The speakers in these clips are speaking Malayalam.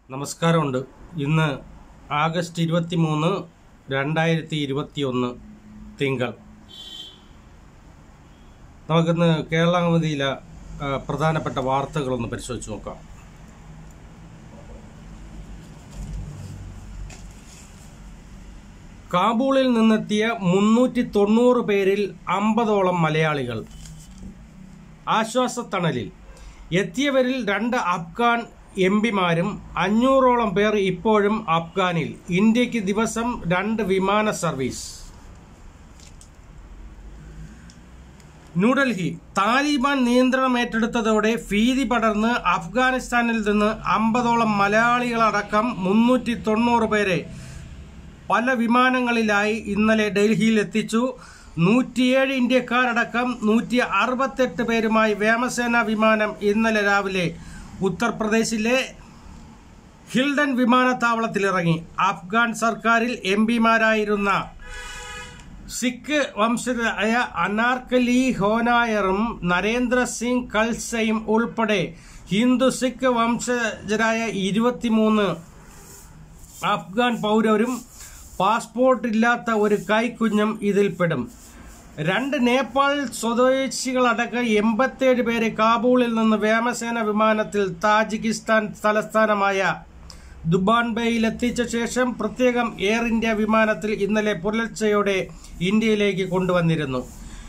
നമസ്കാരമുണ്ട് ഇന്ന് ആഗസ്റ്റ് ഇരുപത്തി മൂന്ന് രണ്ടായിരത്തി ഇരുപത്തി ഒന്ന് തിങ്കൾ നമുക്കിന്ന് കേരള കൗമുദിയിലെ ആ, പ്രധാനപ്പെട്ട വാർത്തകളൊന്ന് പരിശോധിച്ച് നോക്കാം കാബൂളിൽ നിന്നെത്തിയ മുന്നൂറ്റി തൊണ്ണൂറ് പേരിൽ അമ്പതോളം മലയാളികൾ ആശ്വാസത്തണലിൽ എത്തിയവരിൽ രണ്ട് അഫ്ഗാൻ എം പിമാരും അഞ്ഞൂറോളം പേർ ഇപ്പോഴും അഫ്ഗാനിൽ ഇന്ത്യക്ക് ദിവസം രണ്ട് വിമാന സർവീസ് ന്യൂഡൽഹി താലിബാൻ നിയന്ത്രണം ഏറ്റെടുത്തതോടെ ഭീതി പടർന്ന് അഫ്ഗാനിസ്ഥാനിൽ നിന്ന് അമ്പതോളം മലയാളികളടക്കം മുന്നൂറ്റി തൊണ്ണൂറ് പേരെ പല വിമാനങ്ങളിലായി ഇന്നലെ ഡൽഹിയിൽ എത്തിച്ചു നൂറ്റിയേഴ് ഇന്ത്യക്കാരടക്കം നൂറ്റി അറുപത്തെട്ട് പേരുമായി വ്യോമസേന വിമാനം ഇന്നലെ രാവിലെ ഉത്തർപ്രദേശിലെ ഹിൽഡൻ വിമാനത്താവളത്തിലിറങ്ങി അഫ്ഗാൻ സർക്കാരിൽ എം പിമാരായിരുന്ന സിഖ് വംശജരായ അനാർക്കലി ഹോനായറും നരേന്ദ്ര സിംഗ് കൽസയും ഉൾപ്പെടെ ഹിന്ദു സിഖ് വംശജരായ ഇരുപത്തിമൂന്ന് അഫ്ഗാൻ പൗരരും പാസ്പോർട്ട് ഇല്ലാത്ത ഒരു കൈക്കുഞ്ഞും ഇതിൽപ്പെടും രണ്ട് നേപ്പാൾ സ്വദേശികളടക്കം എൺപത്തേഴ് പേരെ കാബൂളിൽ നിന്ന് വ്യോമസേന വിമാനത്തിൽ താജിക്കിസ്ഥാൻ തലസ്ഥാനമായ ദുബാൻബയിൽ എത്തിച്ച ശേഷം പ്രത്യേകം എയർ ഇന്ത്യ വിമാനത്തിൽ ഇന്നലെ പുലർച്ചെയോടെ ഇന്ത്യയിലേക്ക് കൊണ്ടുവന്നിരുന്നു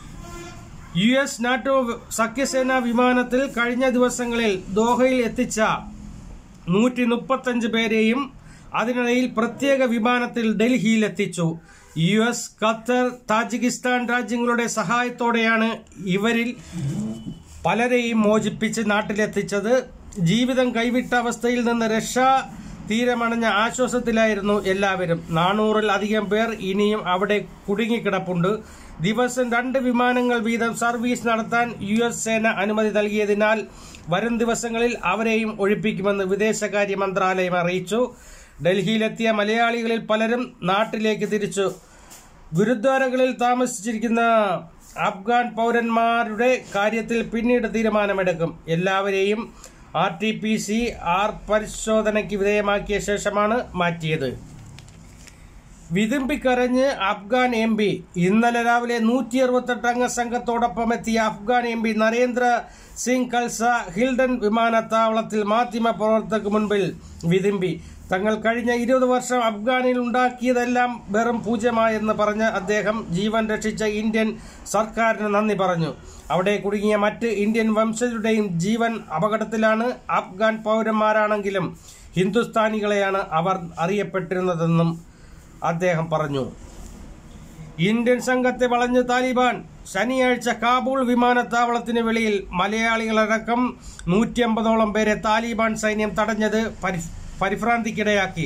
യു എസ് നാറ്റോ സഖ്യസേനാ വിമാനത്തിൽ കഴിഞ്ഞ ദിവസങ്ങളിൽ ദോഹയിൽ എത്തിച്ച നൂറ്റി മുപ്പത്തഞ്ച് പേരെയും അതിനിടയിൽ പ്രത്യേക വിമാനത്തിൽ ഡൽഹിയിൽ എത്തിച്ചു യു എസ് ഖത്തർ താജിക്കിസ്ഥാൻ രാജ്യങ്ങളുടെ സഹായത്തോടെയാണ് ഇവരിൽ പലരെയും മോചിപ്പിച്ച് നാട്ടിലെത്തിച്ചത് ജീവിതം കൈവിട്ട അവസ്ഥയിൽ നിന്ന് രക്ഷാ തീരമണഞ്ഞ ആശ്വാസത്തിലായിരുന്നു എല്ലാവരും നാനൂറിൽ അധികം പേർ ഇനിയും അവിടെ കുടുങ്ങിക്കിടപ്പുണ്ട് ദിവസം രണ്ട് വിമാനങ്ങൾ വീതം സർവീസ് നടത്താൻ യു എസ് സേന അനുമതി നൽകിയതിനാൽ വരും ദിവസങ്ങളിൽ അവരെയും ഒഴിപ്പിക്കുമെന്ന് വിദേശകാര്യ മന്ത്രാലയം അറിയിച്ചു ഡൽഹിയിലെത്തിയ മലയാളികളിൽ പലരും നാട്ടിലേക്ക് തിരിച്ചു ഗുരുദ്വാരകളിൽ താമസിച്ചിരിക്കുന്ന അഫ്ഗാൻ പൗരന്മാരുടെ കാര്യത്തിൽ പിന്നീട് തീരുമാനമെടുക്കും എല്ലാവരെയും R T P C R പരിശോധനയ്ക്ക് വിധേയമാക്കിയ ശേഷമാണ് മാറ്റിയത് വിതുമ്പിക്കരഞ്ഞ് അഫ്ഗാൻ എം പി ഇന്നലെ രാവിലെ നൂറ്റി അറുപത്തെട്ട് അംഗ സംഘത്തോടൊപ്പം എത്തിയ Afghan M P Narendra Singh Khalsa Hindon വിമാനത്താവളത്തിൽ മാധ്യമ പ്രവർത്തകർക്ക് മുൻപിൽ വിതുമ്പി തങ്ങൾ കഴിഞ്ഞ ഇരുപത് വർഷം അഫ്ഗാനിൽ ഉണ്ടാക്കിയതെല്ലാം വെറും പൂജ്യമായെന്ന് പറഞ്ഞ അദ്ദേഹം ജീവൻ രക്ഷിച്ച ഇന്ത്യൻ സർക്കാരിന് നന്ദി പറഞ്ഞു അവിടെ കുടുങ്ങിയ മറ്റ് ഇന്ത്യൻ വംശജരുടെയും ജീവൻ അപകടത്തിലാണ് അഫ്ഗാൻ പൗരന്മാരാണെങ്കിലും ഹിന്ദുസ്ഥാനികളെയാണ് അവർ അറിയപ്പെട്ടിരുന്നതെന്നും അദ്ദേഹം പറഞ്ഞു ഇന്ത്യൻ സംഘത്തെ വളഞ്ഞ് താലിബാൻ ശനിയാഴ്ച കാബൂൾ വിമാനത്താവളത്തിന് വെളിയിൽ മലയാളികളടക്കം നൂറ്റി അമ്പതോളം പേരെ താലിബാൻ സൈന്യം തടഞ്ഞത് പരി- പരിഭ്രാന്തിക്കിടയാക്കി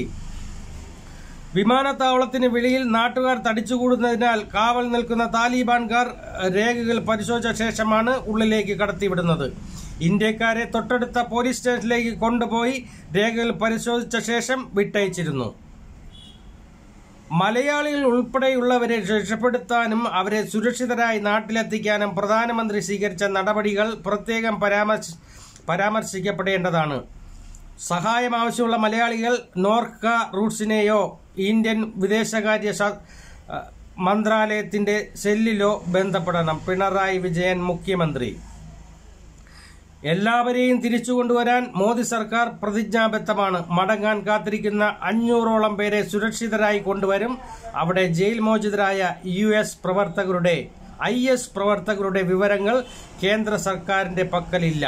വിമാനത്താവളത്തിന് വെളിയിൽ നാട്ടുകാർ തടിച്ചുകൂടുന്നതിനാൽ കാവൽ നിൽക്കുന്ന താലിബാൻകാർ രേഖകൾ പരിശോധിച്ച ശേഷമാണ് ഉള്ളിലേക്ക് കടത്തിവിടുന്നത് ഇന്ത്യക്കാരെ തൊട്ടടുത്ത പോലീസ് സ്റ്റേഷനിലേക്ക് കൊണ്ടുപോയി രേഖകൾ പരിശോധിച്ച ശേഷം വിട്ടയച്ചിരുന്നു മലയാളികൾ ഉൾപ്പെടെയുള്ളവരെ രക്ഷപ്പെടുത്താനും അവരെ സുരക്ഷിതരായി നാട്ടിലെത്തിക്കാനും പ്രധാനമന്ത്രി സ്വീകരിച്ച നടപടികൾ പ്രത്യേകം പരാമർശ പരാമർശിക്കപ്പെടേണ്ടതാണ് സഹായം ആവശ്യമുള്ള മലയാളികൾ നോർക്ക റൂട്ട്സിനെയോ ഇന്ത്യൻ വിദേശകാര്യ ശ- അഹ് മന്ത്രാലയത്തിന്റെ സെല്ലിലോ ബന്ധപ്പെടണം പിണറായി വിജയൻ മുഖ്യമന്ത്രി എല്ലാവരെയും തിരിച്ചു കൊണ്ടുവരാൻ മോദി സർക്കാർ പ്രതിജ്ഞാബദ്ധമാണ് മടങ്ങാൻ കാത്തിരിക്കുന്ന അഞ്ഞൂറോളം പേരെ സുരക്ഷിതരായി കൊണ്ടുവരും അവിടെ ജയിൽ മോചിതരായ യു എസ് പ്രവർത്തകരുടെ ഐ എസ് പ്രവർത്തകരുടെ വിവരങ്ങൾ കേന്ദ്ര സർക്കാരിന്റെ പക്കലില്ല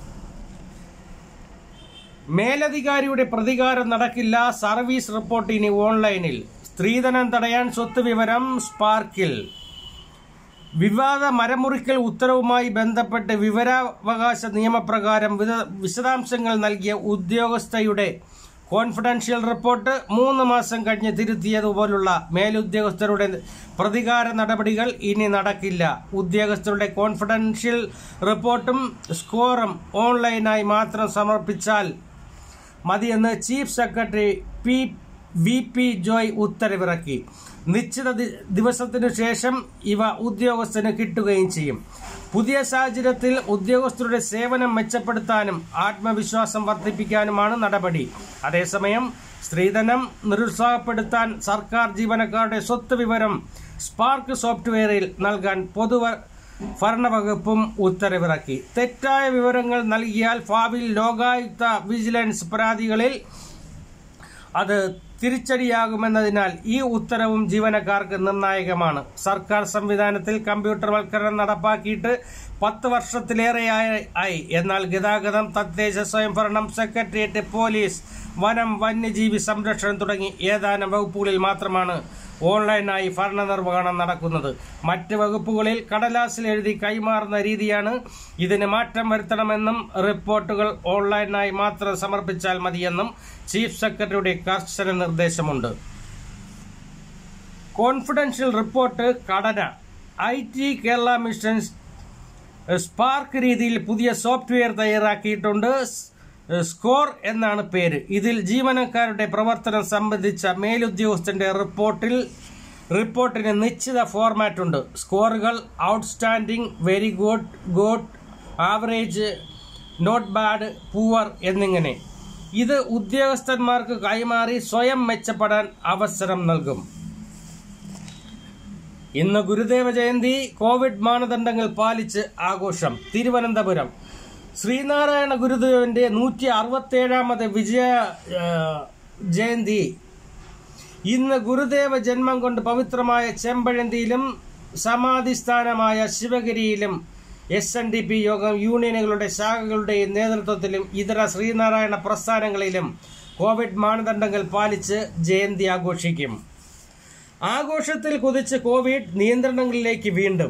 മേലധികാരിയുടെ പ്രതികാരം നടക്കില്ല സർവീസ് റിപ്പോർട്ട് ഇനി ഓൺലൈനിൽ സ്ത്രീധനം തടയാൻ സ്വത്ത് വിവരം സ്പാർക്കിൽ വിവാദ മരമുറിക്കൽ ഉത്തരവുമായി ബന്ധപ്പെട്ട് വിവരാവകാശ നിയമപ്രകാരം വിത- വിശദാംശങ്ങൾ നൽകിയ ഉദ്യോഗസ്ഥയുടെ കോൺഫിഡൻഷ്യൽ റിപ്പോർട്ട് മൂന്ന് മാസം കഴിഞ്ഞ് തിരുത്തിയതുപോലുള്ള മേലുദ്യോഗസ്ഥരുടെ പ്രതികാര നടപടികൾ ഇനി നടക്കില്ല ഉദ്യോഗസ്ഥരുടെ കോൺഫിഡൻഷ്യൽ റിപ്പോർട്ടും സ്കോറും ഓൺലൈനായി മാത്രം സമർപ്പിച്ചാൽ മതിയെന്ന് chief secretary P V P Joy ഉത്തരവിറക്കി നിശ്ചിത ദി- ദിവസത്തിനു ശേഷം ഇവ ഉദ്യോഗസ്ഥന് കിട്ടുകയും ചെയ്യും പുതിയ സാഹചര്യത്തിൽ ഉദ്യോഗസ്ഥരുടെ സേവനം മെച്ചപ്പെടുത്താനും ആത്മവിശ്വാസം വർദ്ധിപ്പിക്കാനുമാണ് നടപടി അതേസമയം സ്ത്രീധനം നിരുത്സാഹപ്പെടുത്താൻ സർക്കാർ ജീവനക്കാരുടെ സ്വത്ത് വിവരം സ്പാർക്ക് സോഫ്റ്റ്വെയറിൽ നൽകാൻ പൊതു ഭരണവകുപ്പും ഉത്തരവിറക്കി തെറ്റായ വിവരങ്ങൾ നൽകിയാൽ ഭാവിയിൽ ലോകായുക്ത വിജിലൻസ് പരാതികളിൽ അത് തിരിച്ചടിയാകുമെന്നതിനാൽ ഈ ഉത്തരവും ജീവനക്കാർക്ക് നിർണായകമാണ് സർക്കാർ സംവിധാനത്തിൽ കമ്പ്യൂട്ടർവൽക്കരണം നടപ്പാക്കിയിട്ട് പത്ത് വർഷത്തിലേറെയായി ആയി എന്നാൽ ഗതാഗതം തദ്ദേശ സ്വയംഭരണം സെക്രട്ടേറിയറ്റ് പോലീസ് വനം വന്യജീവി സംരക്ഷണം തുടങ്ങി ഏതാനും വകുപ്പുകളിൽ മാത്രമാണ് ഓൺലൈനായി ഭരണനിർവഹണം നടക്കുന്നത് മറ്റ് വകുപ്പുകളിൽ കടലാസിൽ എഴുതി കൈമാറുന്ന രീതിയാണ് ഇതിന് മാറ്റം വരുത്തണമെന്നും റിപ്പോർട്ടുകൾ ഓൺലൈനായി മാത്രം സമർപ്പിച്ചാൽ മതിയെന്നും ചീഫ് സെക്രട്ടറിയുടെ കർശന നിർദ്ദേശമുണ്ട് കോൺഫിഡൻഷ്യൽ റിപ്പോർട്ട് കടന I T Kerala mission spark രീതിയിൽ പുതിയ സോഫ്റ്റ്വെയർ തയ്യാറാക്കിയിട്ടുണ്ട് സ്കോർ എന്നാണ് പേര് ഇതിൽ ജീവനക്കാരുടെ പ്രവർത്തനം സംബന്ധിച്ച മേലുദ്യോഗസ്ഥന്റെ റിപ്പോർട്ടിൽ റിപ്പോർട്ടിന് നിശ്ചിത ഫോർമാറ്റ് ഉണ്ട് സ്കോറുകൾ outstanding very good good average not bad poor എന്നിങ്ങനെ ഇത് ഉദ്യോഗസ്ഥന്മാർക്ക് കൈമാറി സ്വയം മെച്ചപ്പെടാൻ അവസരം നൽകും ഇന്ന് ഗുരുദേവ ജയന്തി കോവിഡ് മാനദണ്ഡങ്ങൾ പാലിച്ച് ആഘോഷം തിരുവനന്തപുരം ശ്രീനാരായണ ഗുരുദേവന്റെ നൂറ്റി അറുപത്തേഴാമത് വിജയ ആ, ജയന്തി ഇന്ന് ഗുരുദേവ ജന്മം കൊണ്ട് പവിത്രമായ ചെമ്പഴന്തിയിലും സമാധിസ്ഥാനമായ ശിവഗിരിയിലും S N D P Yogam യൂണിയനുകളുടെ ശാഖകളുടെയും നേതൃത്വത്തിലും ഇതര ശ്രീനാരായണ പ്രസ്ഥാനങ്ങളിലും കോവിഡ് മാനദണ്ഡങ്ങൾ പാലിച്ച് ജയന്തി ആഘോഷിക്കും ആഘോഷത്തിൽ കുതിച്ച് കോവിഡ് നിയന്ത്രണങ്ങളിലേക്ക് വീണ്ടും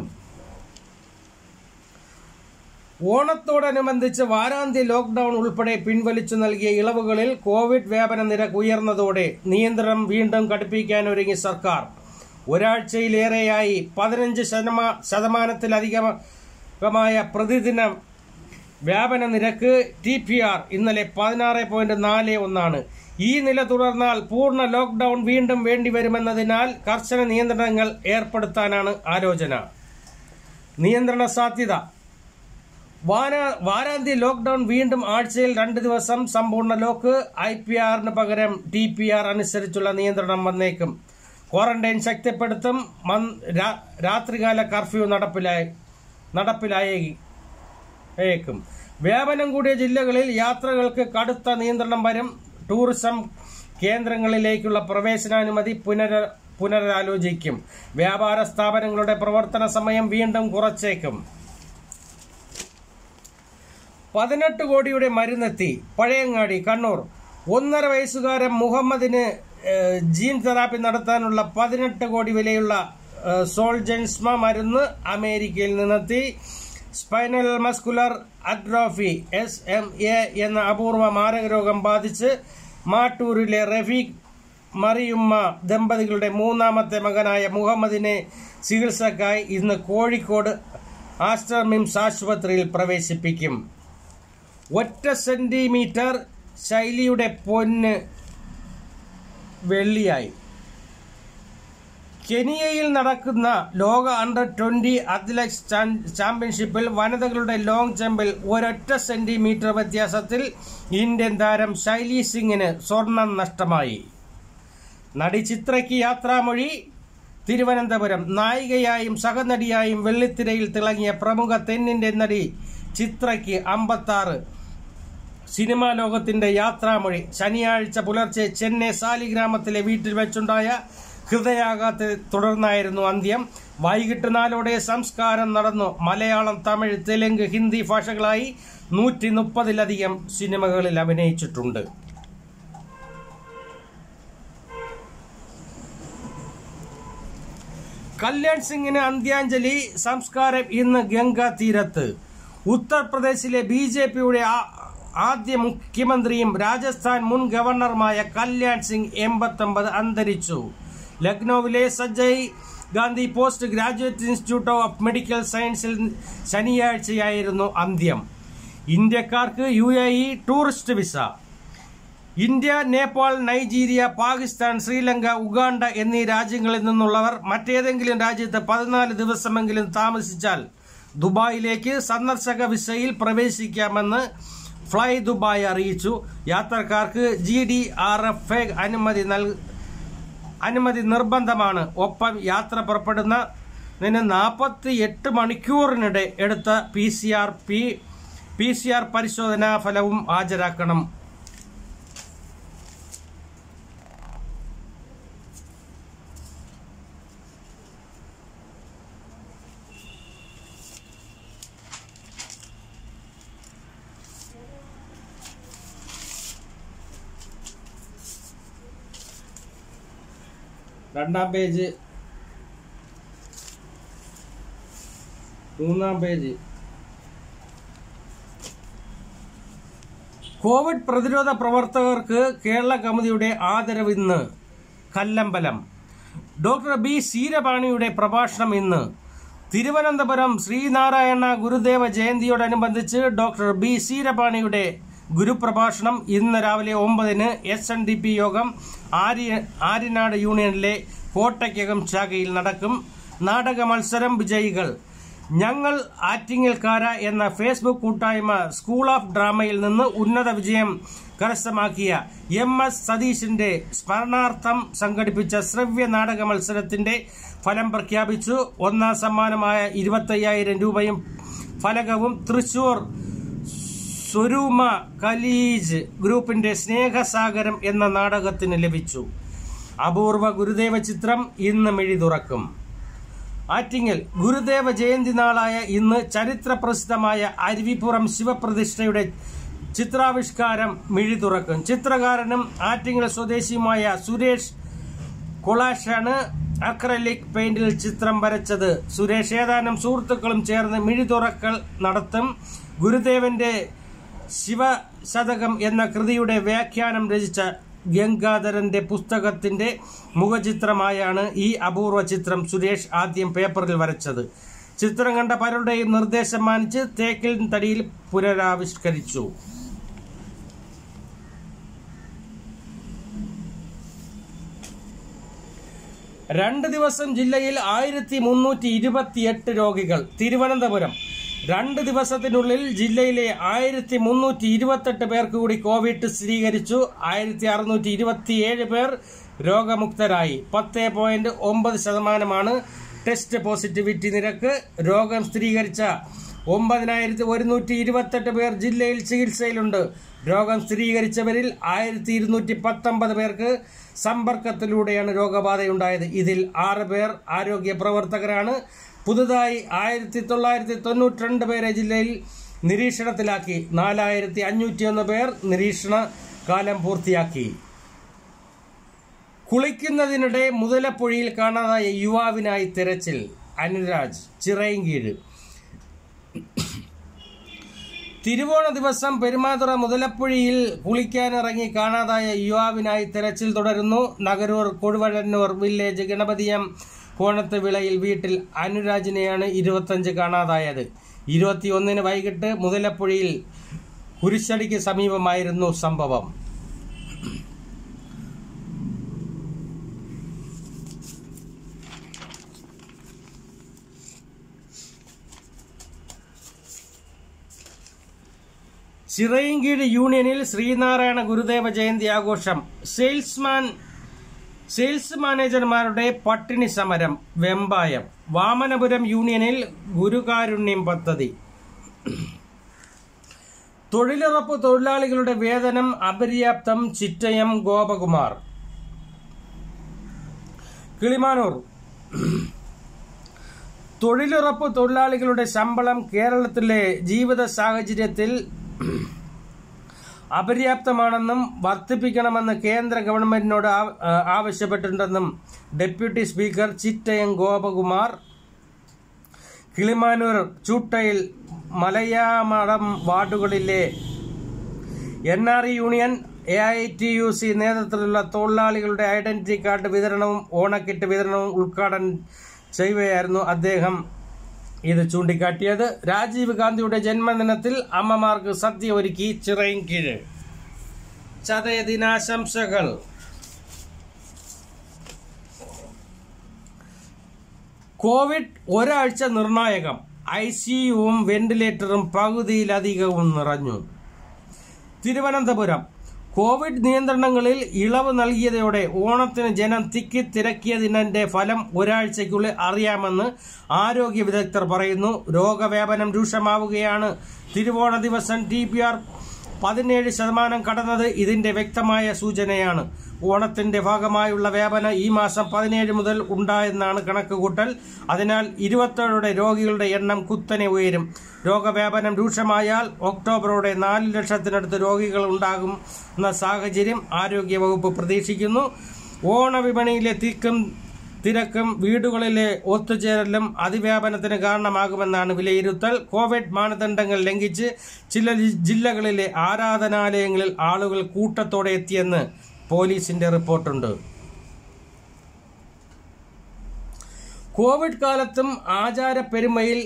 ഓണത്തോടനുബന്ധിച്ച് വാരാന്ത്യ ലോക്ഡൌൺ ഉൾപ്പെടെ പിൻവലിച്ചു നൽകിയ ഇളവുകളിൽ കോവിഡ് വ്യാപന നിരക്ക് ഉയർന്നതോടെ നിയന്ത്രണം വീണ്ടും കടുപ്പിക്കാനൊരുങ്ങി സർക്കാർ ഒരാഴ്ചയിലേറെയായി പതിനഞ്ച് ശതമാ ശതമാനത്തിലധികമായ പ്രതിദിന വ്യാപന നിരക്ക് ടി പി ആർ ഇന്നലെ പതിനാറ് പോയിന്റ് നാല് ഒന്നാണ് ഈ നില തുടർന്നാൽ പൂർണ്ണ ലോക്ഡൌൺ വീണ്ടും വേണ്ടിവരുമെന്നതിനാൽ കർശന നിയന്ത്രണങ്ങൾ ഏർപ്പെടുത്താനാണ് ആലോചന നിയന്ത്രണ സാധ്യത വാര- വാരാന്ത്യ ലോക്ഡൌൺ വീണ്ടും ആഴ്ചയിൽ രണ്ട് ദിവസം സമ്പൂർണ്ണ ലോക്ക് ഐ പി ആറിന് പകരം ടി പി ആർ അനുസരിച്ചുള്ള നിയന്ത്രണം വന്നേക്കും ക്വാറന്റൈൻ ശക്തിപ്പെടുത്തും മൻ- രാ- രാത്രികാല കർഫ്യൂ നടപ്പിലായി നടപ്പിലായേക്കും വ്യാപനം കൂടിയ ജില്ലകളിൽ യാത്രകൾക്ക് കടുത്ത നിയന്ത്രണം വരും ടൂറിസം കേന്ദ്രങ്ങളിലേക്കുള്ള പ്രവേശനാനുമതി പുനര പുനരാലോചിക്കും വ്യാപാര സ്ഥാപനങ്ങളുടെ പ്രവർത്തന സമയം വീണ്ടും കുറച്ചേക്കും പതിനെട്ട് കോടിയുടെ മരുന്നെത്തി പഴയങ്ങാടി കണ്ണൂർ ഒന്നര വയസ്സുകാരൻ മുഹമ്മദിന് ഏഹ്, ജീൻ തെറാപ്പി നടത്താനുള്ള പതിനെട്ട് കോടി വിലയുള്ള ഏഹ്, സോൾജൻസ്മ മരുന്ന് അമേരിക്കയിൽ നിന്നെത്തി spinal muscular atrophy S M A എന്ന അപൂർവ മാരകരോഗം ബാധിച്ച് മാട്ടൂരിലെ റഫീഖ് മറിയുമ്മ ദമ്പതികളുടെ മൂന്നാമത്തെ മകനായ മുഹമ്മദിനെ ചികിത്സക്കായി ഇന്ന് കോഴിക്കോട് ആസ്റ്റർ മിംസ് ആശുപത്രിയിൽ പ്രവേശിപ്പിക്കും ഒറ്റ സെന്റിമീറ്റർ ശൈലിയുടെ പൊന്ന് വെള്ളിയായി കെനിയയിൽ നടക്കുന്ന ലോക അണ്ടർ ട്വന്റി അത്ലറ്റ്സ് ചാൻ- ചാമ്പ്യൻഷിപ്പിൽ വനിതകളുടെ ലോങ് ജമ്പിൽ ഒരൊറ്റ സെന്റിമീറ്റർ വ്യത്യാസത്തിൽ ഇന്ത്യൻ താരം ശൈലി സിംഗിന് സ്വർണം നഷ്ടമായി നടി ചിത്രയ്ക്ക് യാത്രാമൊഴി തിരുവനന്തപുരം നായികയായും സഹനടിയായും വെള്ളിത്തിരയിൽ തിളങ്ങിയ പ്രമുഖ തെന്നിന്ത്യൻ നടി ചിത്രയ്ക്ക് അമ്പത്താറ് സിനിമാ ലോകത്തിന്റെ യാത്രാമൊഴി ശനിയാഴ്ച പുലർച്ചെ ചെന്നൈ സാലിഗ്രാമത്തിലെ വീട്ടിൽ വെച്ചുണ്ടായ ഹൃദയാഘാത്തെ തുടർന്നായിരുന്നു അന്ത്യം വൈകിട്ട് നാലോടെ സംസ്കാരം നടന്നു മലയാളം തമിഴ് തെലുങ്ക് ഹിന്ദി ഭാഷകളായി നൂറ്റി മുപ്പതിലധികം സിനിമകളിൽ അഭിനയിച്ചിട്ടുണ്ട് കല്യാൺ സിംഗിന് അന്ത്യാഞ്ജലി സംസ്കാരം ഇന്ന് ഗംഗാ തീരത്ത് ഉത്തർപ്രദേശിലെ ബി ജെ പിയുടെ ആദ്യ മുഖ്യമന്ത്രിയും രാജസ്ഥാൻ മുൻ ഗവർണറുമായ കല്യാൺ സിംഗ് എൺപത്തൊമ്പത് അന്തരിച്ചു ലക്നൌവിലെ സജ്ജയ് Gandhi post graduate institute of medical സയൻസിൽ ശനിയാഴ്ചയായിരുന്നു അന്ത്യം ഇന്ത്യക്കാർക്ക് U A E tourist visa India Nepal Nigeria Pakistan Sri Lanka Uganda എന്നീ രാജ്യങ്ങളിൽ നിന്നുള്ളവർ മറ്റേതെങ്കിലും രാജ്യത്ത് പതിനാല് ദിവസമെങ്കിലും താമസിച്ചാൽ ദുബായിലേക്ക് സന്ദർശക വിസയിൽ പ്രവേശിക്കാമെന്ന് ഫ്ലൈ ദുബായ് അറിയിച്ചു യാത്രക്കാർക്ക് G D R F A അനുമതി നൽ അനുമതി നിർബന്ധമാണ് ഒപ്പം യാത്ര പുറപ്പെടുന്നതിന് നാൽപ്പത്തി എട്ട് മണിക്കൂറിനിടെ എടുത്ത P C R P P C R പരിശോധനാ ഫലവും ഹാജരാക്കണം രണ്ടാം പേജ് മൂന്നാം പേജ് കോവിഡ് പ്രതിരോധ പ്രവർത്തകർക്ക് കേരള കമ്മിറ്റിയുടെ ആദരവ് ഇന്ന് കല്ലമ്പലം ഡോക്ടർ ബി സീരപാണിയുടെ പ്രഭാഷണം ഇന്ന് തിരുവനന്തപുരം ശ്രീനാരായണ ഗുരുദേവ ജയന്തിയോടനുബന്ധിച്ച് ഡോക്ടർ ബി സീരപാണിയുടെ ഗുരുപ്രഭാഷണം ഇന്ന് രാവിലെ ഒമ്പതിന് എസ് എൻ ഡി പി യോഗം ആര്യ ആര്യനാട് യൂണിയനിലെ കോട്ടയ്ക്കകം ശാഖയിൽ നടക്കും നാടക മത്സരം വിജയികൾ ഞങ്ങൾ ആറ്റിങ്ങൽക്കാര എന്ന ഫേസ്ബുക്ക് കൂട്ടായ്മ സ്കൂൾ ഓഫ് ഡ്രാമയിൽ നിന്ന് ഉന്നത വിജയം കരസ്ഥമാക്കിയ എം എസ് സതീശിന്റെ സ്മരണാർത്ഥം സംഘടിപ്പിച്ച ശ്രവ്യ നാടക മത്സരത്തിന്റെ ഫലം പ്രഖ്യാപിച്ചു ഒന്നാം സമ്മാനമായ ഇരുപത്തയ്യായിരം രൂപയും ഫലകവും തൃശൂർ സ്വരൂമ കലീജ് ഗ്രൂപ്പിന്റെ സ്നേഹസാഗരം എന്ന നാടകത്തിന് ലഭിച്ചു അപൂർവ ഗുരുദേവ ചിത്രം ഇന്ന് മിഴി തുറക്കും ആറ്റിങ്ങൽ ഗുരുദേവ ജയന്തി നാളായ ഇന്ന് ചരിത്ര പ്രസിദ്ധമായ അരുവിപ്പുറം ശിവപ്രതിഷ്ഠയുടെ ചിത്രാവിഷ്കാരം മിഴി തുറക്കും ചിത്രകാരനും ആറ്റിങ്ങൽ സ്വദേശിയുമായ സുരേഷ് കൊളാഷാണ് അക്രലിക് പെയിന്റിൽ ചിത്രം വരച്ചത് സുരേഷ് ഏതാനും സുഹൃത്തുക്കളും ചേർന്ന് മിഴി തുറക്കൽ നടത്തും ഗുരുദേവന്റെ ശിവശതകം എന്ന കൃതിയുടെ വ്യാഖ്യാനം രചിച്ച ഗംഗാധരന്റെ പുസ്തകത്തിന്റെ മുഖചിത്രമായാണ് ഈ അപൂർവ ചിത്രം സുരേഷ് ആദ്യം പേപ്പറിൽ വരച്ചത് ചിത്രം കണ്ട പലരുടെയും നിർദ്ദേശം മാനിച്ച് തേക്കിൽ തടിയിൽ പുനരാവിഷ്കരിച്ചു രണ്ട് ദിവസം ജില്ലയിൽ ആയിരത്തി മുന്നൂറ്റി ഇരുപത്തിയെട്ട് രോഗികൾ തിരുവനന്തപുരം രണ്ട് ദിവസത്തിനുള്ളിൽ ജില്ലയിലെ ആയിരത്തി മുന്നൂറ്റി ഇരുപത്തെട്ട് പേർക്ക് കൂടി കോവിഡ് സ്ഥിരീകരിച്ചു ആയിരത്തി അറുന്നൂറ്റി ഇരുപത്തിയേഴ് പേർ രോഗമുക്തരായി പത്ത് പോയിന്റ് ഒമ്പത് ശതമാനമാണ് ടെസ്റ്റ് പോസിറ്റിവിറ്റി നിരക്ക് രോഗം സ്ഥിരീകരിച്ച ഒമ്പതിനായിരത്തി ഒരുന്നൂറ്റി ഇരുപത്തെട്ട് പേർ ജില്ലയിൽ ചികിത്സയിലുണ്ട് രോഗം സ്ഥിരീകരിച്ചവരിൽ ആയിരത്തി ഇരുന്നൂറ്റി പത്തൊമ്പത് പേർക്ക് സമ്പർക്കത്തിലൂടെയാണ് രോഗബാധയുണ്ടായത് ഇതിൽ ആറ് പേർ ആരോഗ്യ പ്രവർത്തകരാണ് പുതുതായി ആയിരത്തി തൊള്ളായിരത്തി തൊണ്ണൂറ്റി രണ്ട് പേരെ ജില്ലയിൽ നിരീക്ഷണത്തിലാക്കി നാലായിരത്തി അഞ്ഞൂറ്റിയൊന്ന് പേർ നിരീക്ഷണ കാലം പൂർത്തിയാക്കി കുളിക്കുന്നതിനിടെ മുതലപ്പുഴയിൽ കാണാതായ യുവാവിനായി തിരച്ചിൽ അനുരാജ് ചിറയൻകീഴ് തിരുവോണ ദിവസം പെരുമാതുറ മുതലപ്പുഴയിൽ കുളിക്കാനിറങ്ങി കാണാതായ യുവാവിനായി തെരച്ചിൽ തുടരുന്നു നഗരൂർ കൊടുവഴന്നൂർ വില്ലേജ് ഗണപതിയം കോണത്ത് വിളയിൽ വീട്ടിൽ അനുരാജിനെയാണ് ഇരുപത്തഞ്ച് കാണാതായത് ഇരുപത്തിയൊന്നിന് വൈകിട്ട് മുതലപ്പുഴയിൽ കുരിശടിക്ക് സമീപമായിരുന്നു സംഭവം ചിറയൻകീഴ് യൂണിയനിൽ ശ്രീനാരായണ ഗുരുദേവ ജയന്തി ആഘോഷം സെയിൽസ്മാൻ സെയിൽസ് മാനേജർമാരുടെ പട്ടിണി സമരം വെമ്പായം വാമനപുരം യൂണിയനിൽ ഗുരുകാരുണ്യം പദ്ധതി തൊഴിലുറപ്പ് തൊഴിലാളികളുടെ വേതനം അപര്യാപ്തം ചിറ്റയം ഗോപകുമാർ കിളിമാനൂർ തൊഴിലുറപ്പ് തൊഴിലാളികളുടെ ശമ്പളം കേരളത്തിലെ ജീവിത സാഹചര്യത്തിൽ അപര്യാപ്തമാണെന്നും വർദ്ധിപ്പിക്കണമെന്ന് കേന്ദ്ര ഗവൺമെന്റിനോട് ആ- ആവശ്യപ്പെട്ടിട്ടുണ്ടെന്നും ഡെപ്യൂട്ടി സ്പീക്കർ ചിറ്റയം ഗോപകുമാർ കിളിമാനൂർ ചൂട്ടയിൽ മലയാമടം വാർഡുകളിലെ N R E union A I T U C നേതൃത്വത്തിലുള്ള തൊഴിലാളികളുടെ ഐഡന്റിറ്റി കാർഡ് വിതരണവും ഓണക്കിറ്റ് വിതരണവും ഉദ്ഘാടനം ചെയ്യുകയായിരുന്നു അദ്ദേഹം ഇത് ചൂണ്ടിക്കാട്ടിയത് രാജീവ് ഗാന്ധിയുടെ ജന്മദിനത്തിൽ അമ്മമാർക്ക് സദ്യ ഒരുക്കി ചിറയൻകീഴ് ചതയ ദിനാശംസകൾ കോവിഡ് ഒരാഴ്ച നിർണായകം ഐ സിയുവും വെന്റിലേറ്ററും പകുതിയിലധികവും നിറഞ്ഞു തിരുവനന്തപുരം കോവിഡ് നിയന്ത്രണങ്ങളിൽ ഇളവ് നൽകിയതോടെ ഓണത്തിന് ജനം തിക്കി തിരക്കിയതിന്റെ ഫലം ഒരാഴ്ചയ്ക്കുള്ളിൽ അറിയാമെന്ന് ആരോഗ്യ വിദഗ്ധർ പറയുന്നു രോഗവ്യാപനം രൂക്ഷമാവുകയാണ് തിരുവോണ ദിവസം ടി പി ആർ പതിനേഴ് ശതമാനം കടന്നത് ഇതിന്റെ വ്യക്തമായ സൂചനയാണ് ഓണത്തിന്റെ ഭാഗമായുള്ള വ്യാപനം ഈ മാസം പതിനേഴ് മുതൽ ഉണ്ടായെന്നാണ് കണക്കുകൂട്ടൽ അതിനാൽ ഇരുപത്തേഴോടെ രോഗികളുടെ എണ്ണം കുത്തനെ ഉയരും രോഗവ്യാപനം രൂക്ഷമായാൽ ഒക്ടോബറോടെ നാല് ലക്ഷത്തിനടുത്ത് രോഗികൾ ഉണ്ടാകും എന്ന സാഹചര്യം ആരോഗ്യവകുപ്പ് പ്രതീക്ഷിക്കുന്നു ഓണവിപണിയിലെ തിക്കും തിരക്കും വീടുകളിലെ ഒത്തുചേരലും അതിവ്യാപനത്തിന് കാരണമാകുമെന്നാണ് വിലയിരുത്തൽ കോവിഡ് മാനദണ്ഡങ്ങൾ ലംഘിച്ച് ചില ജി- ജില്ലകളിലെ ആരാധനാലയങ്ങളിൽ ആളുകൾ കൂട്ടത്തോടെ എത്തിയെന്ന് പോലീസിന്റെ റിപ്പോർട്ടുണ്ട് കോവിഡ് കാലത്തും ആചാരപ്പെരുമയിൽ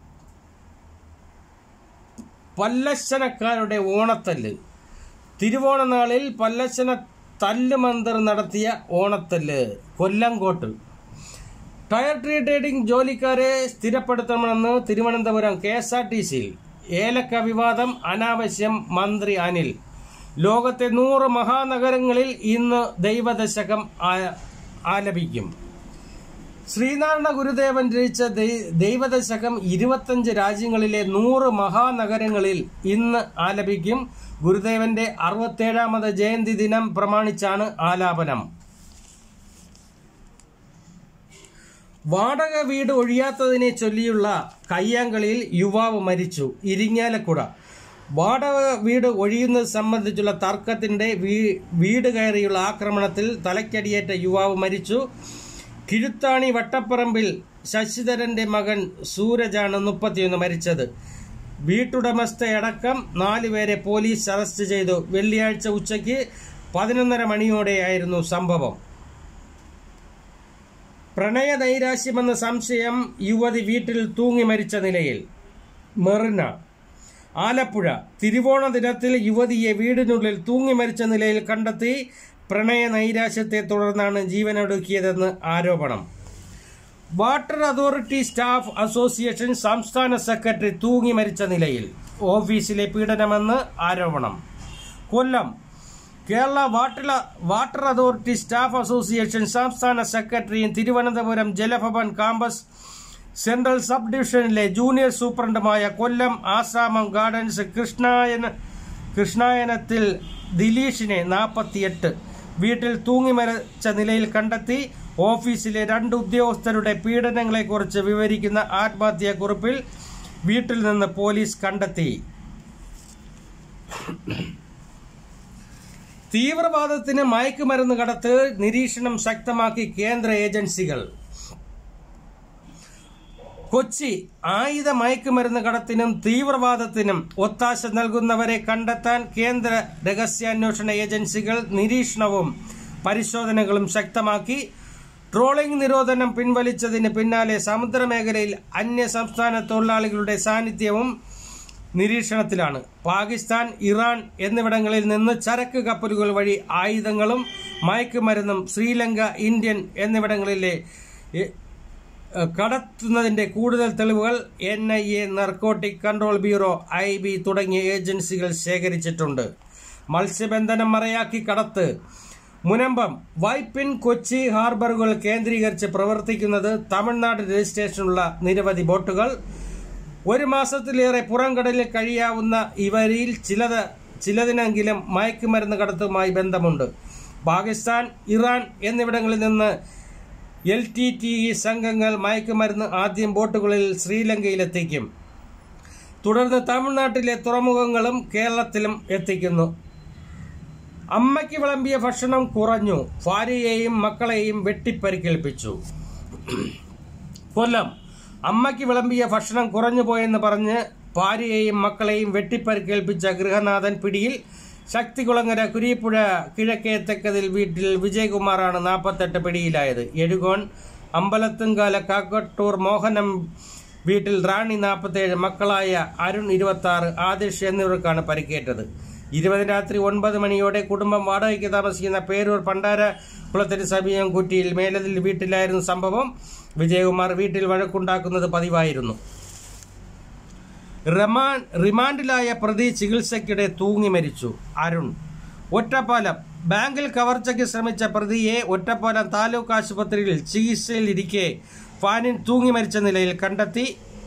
പല്ലശനക്കാരുടെ ഓണത്തല്ല് തിരുവോണനാളിൽ പല്ലശന തല്ലുമന്തർ നടത്തിയ ഓണത്തല്ല് കൊല്ലങ്കോട്ട് ടയർ ട്രേഡിംഗ് ജോലിക്കാരെ സ്ഥിരപ്പെടുത്തണമെന്ന് Thiruvananthapuram K S R T സിയിൽ ഏലക്ക വിവാദം അനാവശ്യം മന്ത്രി അനിൽ ലോകത്തെ നൂറ് മഹാനഗരങ്ങളിൽ ഇന്ന് ദൈവദശകം ആ- ആലപിക്കും ശ്രീനാരായണ ഗുരുദേവൻ രചിച്ച ദൈ- ദൈവദശകം ഇരുപത്തഞ്ച് രാജ്യങ്ങളിലെ നൂറ് മഹാനഗരങ്ങളിൽ ഇന്ന് ആലപിക്കും ഗുരുദേവന്റെ അറുപത്തേഴാമത് ജയന്തി ദിനം പ്രമാണിച്ചാണ് ആലാപനം വാടക വീട് ഒഴിയാത്തതിനെ ചൊല്ലിയുള്ള കയ്യാങ്കളിയിൽ യുവാവ് മരിച്ചു ഇരിങ്ങാലക്കുട വാടക വീട് ഒഴിയുന്നത് സംബന്ധിച്ചുള്ള തർക്കത്തിന്റെ വീ- വീട് കയറിയുള്ള ആക്രമണത്തിൽ തലക്കടിയേറ്റ യുവാവ് മരിച്ചു കിഴുത്താണി വട്ടപ്പറമ്പിൽ ശശിധരന്റെ മകൻ സൂരജാണ് മുപ്പത്തിയൊന്ന് മരിച്ചത് വീട്ടുടമസ്ഥയടക്കം നാലുപേരെ പോലീസ് അറസ്റ്റ് ചെയ്തു വെള്ളിയാഴ്ച ഉച്ചയ്ക്ക് പതിനൊന്നര മണിയോടെയായിരുന്നു സംഭവം പ്രണയ നൈരാശ്യമെന്ന സംശയം യുവതി വീട്ടിൽ തൂങ്ങി മരിച്ച നിലയിൽ മെറിന ആലപ്പുഴ തിരുവോണ ദിനത്തിൽ യുവതിയെ വീടിനുള്ളിൽ തൂങ്ങി മരിച്ച നിലയിൽ കണ്ടെത്തി പ്രണയ നൈരാശ്യത്തെ തുടർന്നാണ് ജീവനൊടുക്കിയതെന്ന് ആരോപണം വാട്ടർ അതോറിറ്റി സ്റ്റാഫ് അസോസിയേഷൻ സംസ്ഥാന സെക്രട്ടറി തൂങ്ങി മരിച്ച നിലയിൽ ഓഫീസിലെ പീഡനമെന്ന് ആരോപണം Kollam Kerala water water authority staff association സംസ്ഥാന സെക്രട്ടറിയും Thiruvananthapuram Jalabhavan campus central sub ഡിവിഷനിലെ ജൂനിയർ സൂപ്രണ്ടുമായ കൊല്ലം ആസാമം ഗാർഡൻസ് കൃഷ്ണായന കൃഷ്ണായനത്തിൽ ദിലീഷിനെ നാൽപ്പത്തിയെട്ട് വീട്ടിൽ തൂങ്ങി മരിച്ച നിലയിൽ കണ്ടെത്തി ഓഫീസിലെ രണ്ട് ഉദ്യോഗസ്ഥരുടെ പീഡനങ്ങളെക്കുറിച്ച് വിവരിക്കുന്ന ആത്മഹത്യാക്കുറിപ്പിൽ വീട്ടിൽ നിന്ന് പോലീസ് കണ്ടെത്തി തീവ്രവാദത്തിന് മയക്കുമരുന്ന് കടത്ത് നിരീക്ഷണം ശക്തമാക്കി കേന്ദ്ര ഏജൻസികൾ കൊച്ചി ആയുധ മയക്കുമരുന്ന് കടത്തിനും തീവ്രവാദത്തിനും ഒത്താശ നൽകുന്നവരെ കണ്ടെത്താൻ കേന്ദ്ര രഹസ്യാന്വേഷണ ഏജൻസികൾ നിരീക്ഷണവും പരിശോധനകളും ശക്തമാക്കി ട്രോളിംഗ് നിരോധനം പിൻവലിച്ചതിന് പിന്നാലെ സമുദ്രമേഖലയിൽ അന്യ സംസ്ഥാന തൊഴിലാളികളുടെ സാന്നിധ്യവും നിരീക്ഷണത്തിലാണ് പാകിസ്ഥാൻ ഇറാൻ എന്നിവിടങ്ങളിൽ നിന്ന് ചരക്ക് കപ്പലുകൾ വഴി ആയുധങ്ങളും മയക്കുമരുന്നും ശ്രീലങ്ക ഇന്ത്യൻ എന്നിവിടങ്ങളിലെ എ- കടത്തുന്നതിന്റെ കൂടുതൽ തെളിവുകൾ N I A narcotic control bureau I B തുടങ്ങിയ ഏജൻസികൾ ശേഖരിച്ചിട്ടുണ്ട് മത്സ്യബന്ധനം മറയാക്കി കടത്ത് മുനമ്പം വൈപ്പിൻ കൊച്ചി ഹാർബറുകൾ കേന്ദ്രീകരിച്ച് പ്രവർത്തിക്കുന്നത് തമിഴ്നാട് രജിസ്ട്രേഷനുള്ള നിരവധി ബോട്ടുകൾ ഒരു മാസത്തിലേറെ പുറംകടലിൽ കഴിയാവുന്ന ഇവരിൽ ചിലത് ചിലതിനെങ്കിലും മയക്കുമരുന്ന് കടത്തുമായി ബന്ധമുണ്ട് പാകിസ്ഥാൻ ഇറാൻ എന്നിവിടങ്ങളിൽ നിന്ന് എൽ ടി ടി ഇ സംഘങ്ങൾ മയക്കുമരുന്ന് ആദ്യം ബോട്ടുകളിൽ ശ്രീലങ്കയിലെത്തിക്കും തുടർന്ന് തമിഴ്നാട്ടിലെ തുറമുഖങ്ങളും കേരളത്തിലും എത്തിക്കുന്നു അമ്മയ്ക്ക് വിളമ്പിയ ഭക്ഷണം കുറഞ്ഞു ഭാര്യയെയും മക്കളെയും വെട്ടിപ്പരിക്കേൽപ്പിച്ചു കൊല്ലം അമ്മയ്ക്ക് വിളമ്പിയ ഭക്ഷണം കുറഞ്ഞു പോയെന്ന് പറഞ്ഞ് ഭാര്യയെയും മക്കളെയും വെട്ടിപ്പരിക്കേൽപ്പിച്ച ഗൃഹനാഥൻ പിടിയിൽ ശക്തികുളങ്ങര കുരിപ്പുഴ കിഴക്കേത്തക്കതിൽ വീട്ടിൽ വിജയകുമാറാണ് നാൽപ്പത്തെട്ട് പിടിയിലായത് എഴുകോൺ അമ്പലത്തുംകാല കാക്കട്ടൂർ മോഹനം വീട്ടിൽ റാണി നാൽപ്പത്തേഴ് മക്കളായ അരുൺ ഇരുപത്തി ആറ് ആദിഷ് എന്നിവർക്കാണ് പരിക്കേറ്റത് ഇരുപതിന് രാത്രി ഒൻപത് മണിയോടെ കുടുംബം വാടകയ്ക്ക് താമസിക്കുന്ന പേരൂർ പണ്ടാര കുളത്തിന് സമീപം കുറ്റിയിൽ മേലതിൽ വീട്ടിലായിരുന്നു സംഭവം വിജയകുമാർ വീട്ടിൽ വഴക്കുണ്ടാക്കുന്നത് പതിവായിരുന്നു റമാൻ റിമാൻഡിലായ പ്രതി ചികിത്സയ്ക്കിടെ തൂങ്ങി മരിച്ചു അരുൺ ഒറ്റപ്പാലം ബാങ്കിൽ കവർച്ചയ്ക്ക് ശ്രമിച്ച പ്രതിയെ ഒറ്റപ്പാലം താലൂക്ക് ആശുപത്രിയിൽ ചികിത്സയിലിരിക്കെ ഫാനിൽ തൂങ്ങി മരിച്ച നിലയിൽ കണ്ടെത്തി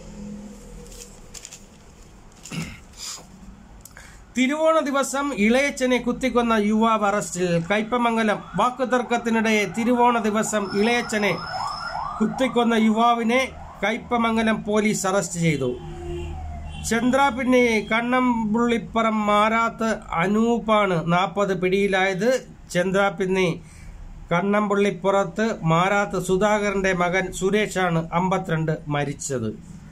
തിരുവോണ ദിവസം ഇളയച്ചനെ കുത്തിക്കൊന്ന യുവാവ് അറസ്റ്റിൽ കയ്പമംഗലം വാക്കുതർക്കത്തിനിടെ തിരുവോണ ദിവസം ഇളയച്ചനെ കുത്തിക്കൊന്ന യുവാവിനെ കയ്പമംഗലം പോലീസ് അറസ്റ്റ് ചെയ്തു ചന്ദ്രാപിന്നെ കണ്ണമ്പുള്ളിപ്പുറം മാരാത്ത് അനൂപാണ് നാൽപ്പത് പിടിയിലായത് ചന്ദ്രാപിന്നി കണ്ണമ്പുള്ളിപ്പുറത്ത് മാരാത്ത് സുധാകരന്റെ മകൻ സുരേഷാണ് അമ്പത്തിരണ്ട് മരിച്ചത്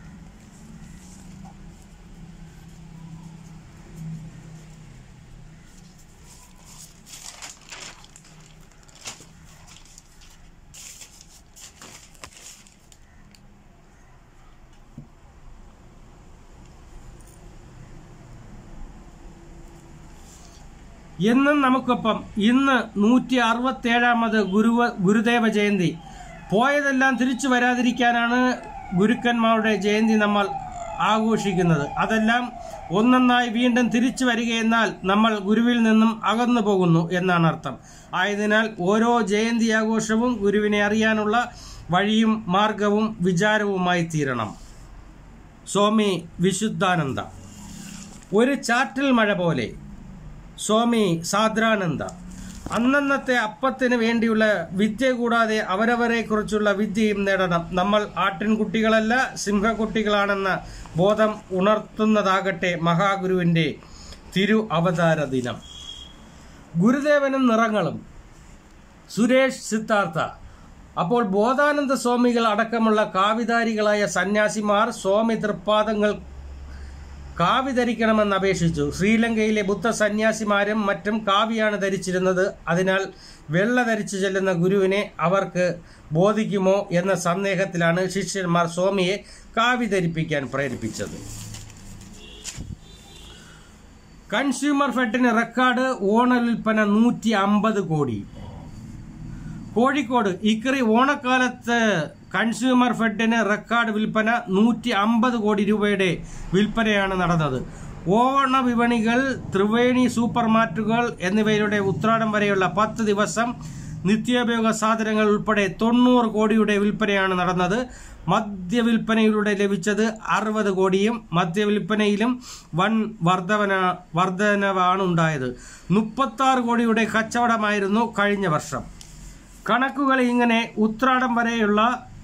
എന്നും നമുക്കൊപ്പം ഇന്ന് നൂറ്റി അറുപത്തേഴാമത് ഗുരുവ ഗുരുദേവ ജയന്തി പോയതെല്ലാം തിരിച്ചു വരാതിരിക്കാനാണ് ഗുരുക്കന്മാരുടെ ജയന്തി നമ്മൾ ആഘോഷിക്കുന്നത് അതെല്ലാം ഒന്നൊന്നായി വീണ്ടും തിരിച്ചു വരികയെന്നാൽ നമ്മൾ ഗുരുവിൽ നിന്നും അകന്നു പോകുന്നു എന്നാണ് അർത്ഥം ആയതിനാൽ ഓരോ ജയന്തി ആഘോഷവും ഗുരുവിനെ അറിയാനുള്ള വഴിയും മാർഗവും വിചാരവുമായി തീരണം സ്വാമി വിശുദ്ധാനന്ദ ഒരു ചാറ്റൽ മഴ പോലെ സ്വാമി സാദ്രാനന്ദ അന്നന്നത്തെ അപ്പത്തിന് വേണ്ടിയുള്ള വിദ്യ കൂടാതെ അവരവരെ കുറിച്ചുള്ള വിദ്യയും നേടണം നമ്മൾ ആട്ടിൻകുട്ടികളല്ല സിംഹക്കുട്ടികളാണെന്ന ബോധം ഉണർത്തുന്നതാകട്ടെ മഹാഗുരുവിന്റെ തിരു അവതാര ദിനം ഗുരുദേവനും നിറങ്ങളും സുരേഷ് സിദ്ധാർത്ഥ അപ്പോൾ ബോധാനന്ദ സ്വാമികൾ അടക്കമുള്ള കാവിധാരികളായ സന്യാസിമാർ സ്വാമി തൃപ്പാദങ്ങൾ കാവി ധരിക്കണമെന്ന് അപേക്ഷിച്ചു ശ്രീലങ്കയിലെ ബുദ്ധ സന്യാസിമാരും മറ്റും കാവിയാണ് ധരിച്ചിരുന്നത് അതിനാൽ വെള്ള ധരിച്ചു ചെല്ലുന്ന ഗുരുവിനെ അവർക്ക് ബോധിക്കുമോ എന്ന സന്ദേഹത്തിലാണ് ശിഷ്യന്മാർ സ്വാമിയെ കാവി ധരിപ്പിക്കാൻ പ്രേരിപ്പിച്ചത് കൺസ്യൂമർ ഫെഡിന് റെക്കോർഡ് ഓണ വിൽപ്പന നൂറ്റി അമ്പത് കോടി കോഴിക്കോട് ഇക്കറി ഓണക്കാലത്ത് കൺസ്യൂമർ ഫെഡിന് റെക്കോർഡ് വിൽപ്പന നൂറ്റി അമ്പത് കോടി രൂപയുടെ വിൽപ്പനയാണ് നടന്നത് ഓണ വിപണികൾ ത്രിവേണി സൂപ്പർ മാർട്ടുകൾ എന്നിവയുടെ ഉത്രാടം വരെയുള്ള പത്ത് ദിവസം നിത്യോപയോഗ സാധനങ്ങൾ ഉൾപ്പെടെ തൊണ്ണൂറ് കോടിയുടെ വിൽപ്പനയാണ് നടന്നത് മദ്യവിൽപ്പനയിലൂടെ ലഭിച്ചത് അറുപത് കോടിയും മദ്യവിൽപ്പനയിലും വൻ വർധവന വർധനവാണ് ഉണ്ടായത് മുപ്പത്തി ആറ് കോടിയുടെ കച്ചവടമായിരുന്നു കഴിഞ്ഞ വർഷം കണക്കുകൾ ഇങ്ങനെ ഉത്രാടം വരെയുള്ള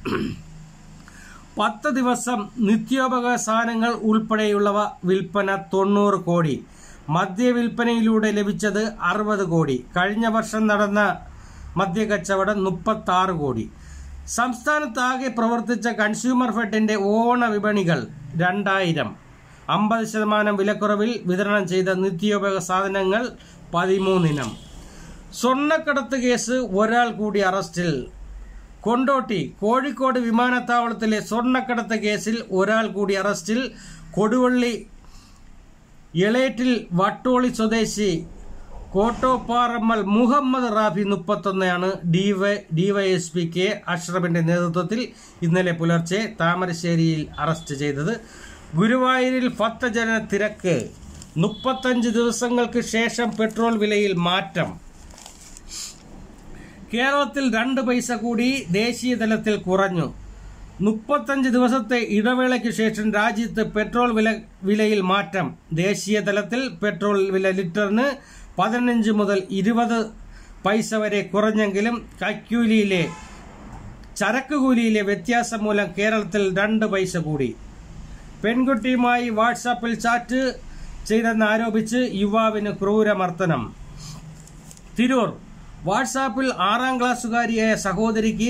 പത്ത് ദിവസം നിത്യോപയോഗ സാധനങ്ങൾ ഉൾപ്പെടെയുള്ളവ വിൽപ്പന തൊണ്ണൂറ് കോടി മദ്യവിൽപ്പനയിലൂടെ ലഭിച്ചത് അറുപത് കോടി കഴിഞ്ഞ വർഷം നടന്ന മദ്യക്കച്ചവടം മുപ്പത്തി ആറ് കോടി സംസ്ഥാനത്താകെ പ്രവർത്തിച്ച കൺസ്യൂമർ ഫെഡിന്റെ ഓണ വിപണികൾ രണ്ടായിരം അമ്പത് ശതമാനം വിലക്കുറവിൽ വിതരണം ചെയ്ത നിത്യോപയോഗ സാധനങ്ങൾ പതിമൂന്നിനം സ്വർണ്ണക്കടത്ത് കേസ് ഒരാൾ കൂടി അറസ്റ്റിൽ കൊണ്ടോട്ടി കോഴിക്കോട് വിമാനത്താവളത്തിലെ സ്വർണ്ണക്കടത്ത് കേസിൽ ഒരാൾ കൂടി അറസ്റ്റിൽ കൊടുവള്ളി എളേറ്റിൽ വട്ടോളി സ്വദേശി കോട്ടോപ്പാറമ്മൽ മുഹമ്മദ് റാഫി മുപ്പത്തൊന്നാണ് ഡിവൈ ഡിവൈഎസ്പി കെ അഷ്റഫിന്റെ നേതൃത്വത്തിൽ ഇന്നലെ പുലർച്ചെ താമരശ്ശേരിയിൽ അറസ്റ്റ് ചെയ്തത് ഗുരുവായൂരിൽ ഭക്തജന തിരക്ക് മുപ്പത്തഞ്ച് ദിവസങ്ങൾക്ക് ശേഷം പെട്രോൾ വിലയിൽ മാറ്റം കേരളത്തിൽ രണ്ട് പൈസ കൂടി ദേശീയ തലത്തിൽ കുറഞ്ഞു മുപ്പത്തഞ്ച് ദിവസത്തെ ഇടവേളയ്ക്ക് ശേഷം രാജ്യത്ത് പെട്രോൾ വില വിലയിൽ മാറ്റം ദേശീയ തലത്തിൽ പെട്രോൾ വില ലിറ്ററിന് പതിനഞ്ച് മുതൽ ഇരുപത് പൈസ വരെ കുറഞ്ഞെങ്കിലും കൈക്കൂലിയിലെ ചരക്ക് കൂലിയിലെ വ്യത്യാസം മൂലം കേരളത്തിൽ രണ്ട് പൈസ കൂടി പെൺകുട്ടിയുമായി വാട്സാപ്പിൽ ചാറ്റ് ചെയ്തെന്ന് ആരോപിച്ച് യുവാവിന് ക്രൂരമർദ്ദനം തിരൂർ വാട്സാപ്പിൽ ആറാം ക്ലാസ്സുകാരിയായ സഹോദരിക്ക്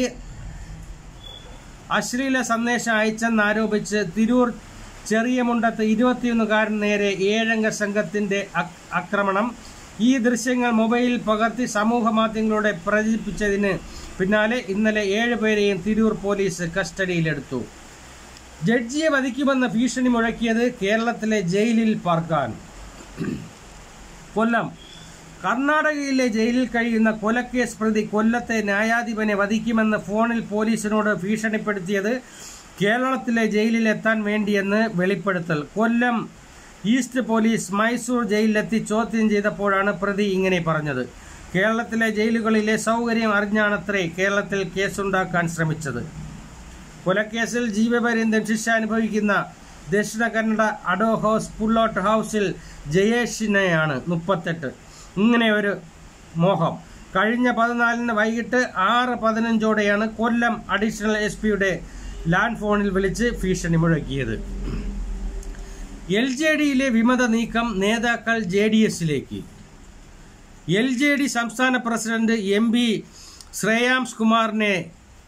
അശ്ലീല സന്ദേശം അയച്ചെന്നാരോപിച്ച് തിരൂർ ചെറിയ മുണ്ടത്ത് ഇരുപത്തിയൊന്നുകാരൻ നേരെ ഏഴംഗ സംഘത്തിന്റെ അക്- ആക്രമണം ഈ ദൃശ്യങ്ങൾ മൊബൈലിൽ പകർത്തി സമൂഹ മാധ്യമങ്ങളിലൂടെ പ്രചരിപ്പിച്ചതിന് പിന്നാലെ ഇന്നലെ ഏഴ് പേരെയും തിരൂർ പോലീസ് കസ്റ്റഡിയിലെടുത്തു ജഡ്ജിയെ വധിക്കുമെന്ന ഭീഷണി മുഴക്കിയത് കേരളത്തിലെ ജയിലിൽ പാർക്കാൻ കൊല്ലം കർണാടകയിലെ ജയിലിൽ കഴിയുന്ന കൊലക്കേസ് പ്രതി കൊല്ലത്തെ ന്യായാധിപനെ വധിക്കുമെന്ന് ഫോണിൽ പോലീസിനോട് ഭീഷണിപ്പെടുത്തിയത് കേരളത്തിലെ ജയിലിൽ എത്താൻ വേണ്ടിയെന്ന് വെളിപ്പെടുത്തൽ കൊല്ലം ഈസ്റ്റ് പോലീസ് മൈസൂർ ജയിലിലെത്തി ചോദ്യം ചെയ്തപ്പോഴാണ് പ്രതി ഇങ്ങനെ പറഞ്ഞത് കേരളത്തിലെ ജയിലുകളിലെ സൗകര്യം അറിഞ്ഞാണത്രേ കേരളത്തിൽ കേസുണ്ടാക്കാൻ ശ്രമിച്ചത് കൊലക്കേസിൽ ജീവപര്യന്തം ശിക്ഷ അനുഭവിക്കുന്ന ദക്ഷിണ കന്നഡ അഡോ ഹൗസ് പുള്ളോട്ട് ഹൗസിൽ ജയേഷിനെയാണ് മുപ്പത്തെട്ട് ഇങ്ങനെ ഒരു മോഹം കഴിഞ്ഞ പതിനാലിന് വൈകിട്ട് ആറ് പതിനഞ്ചോടെയാണ് കൊല്ലം അഡീഷണൽ എസ് പിയുടെ ലാൻഡ് ഫോണിൽ വിളിച്ച് ഭീഷണി മുഴക്കിയത് എൽ ജെ ഡിയിലെ വിമത നീക്കം നേതാക്കൾ ജെ ഡി എസിലേക്ക് എൽ ജെ ഡി സംസ്ഥാന പ്രസിഡന്റ് എം പി ശ്രേയാംസ് കുമാറിനെ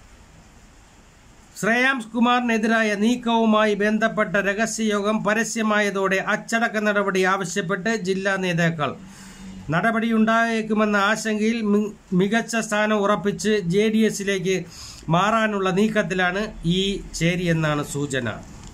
ശ്രേയാംസ് കുമാറിനെതിരായ നീക്കവുമായി ബന്ധപ്പെട്ട രഹസ്യയോഗം പരസ്യമായതോടെ അച്ചടക്ക നടപടി ആവശ്യപ്പെട്ട് ജില്ലാ നേതാക്കൾ നടപടിയുണ്ടായേക്കുമെന്ന ആശങ്കയിൽ മി- മികച്ച സ്ഥാനം ഉറപ്പിച്ച് ജെ ഡി എസിലേക്ക് മാറാനുള്ള നീക്കത്തിലാണ് ഈ ചേരിയെന്നാണ് സൂചന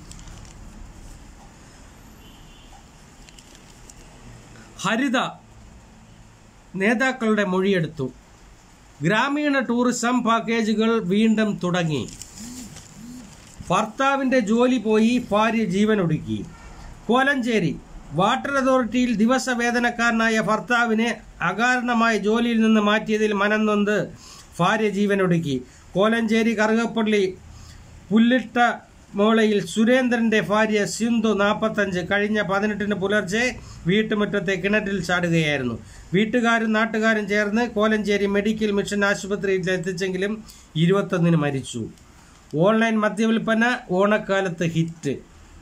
ഹരിത നേതാക്കളുടെ മൊഴിയെടുത്തു ഗ്രാമീണ ടൂറിസം പാക്കേജുകൾ വീണ്ടും തുടങ്ങി ഭർത്താവിന്റെ ജോലി പോയി ഭാര്യ ജീവനൊടുക്കി കോലഞ്ചേരി വാട്ടർ അതോറിറ്റിയിൽ ദിവസവേതനക്കാരനായ ഭർത്താവിനെ അകാരണമായ ജോലിയിൽ നിന്ന് മാറ്റിയതിൽ മനംനൊന്ത് ഭാര്യ ജീവനൊടുക്കി കോലഞ്ചേരി കറുകപ്പള്ളി പുല്ലിട്ട മോളയിൽ സുരേന്ദ്രന്റെ ഭാര്യ സിന്ധു നാൽപ്പത്തഞ്ച് കഴിഞ്ഞ പതിനെട്ടിന് പുലർച്ചെ വീട്ടുമുറ്റത്തെ കിണറ്റിൽ ചാടുകയായിരുന്നു വീട്ടുകാരും നാട്ടുകാരും ചേർന്ന് കോലഞ്ചേരി മെഡിക്കൽ മിഷൻ ആശുപത്രിയിൽ എത്തിച്ചെങ്കിലും ഇരുപത്തൊന്നിന് മരിച്ചു ഓൺലൈൻ മദ്യവിൽപ്പന ഓണക്കാലത്ത് ഹിറ്റ്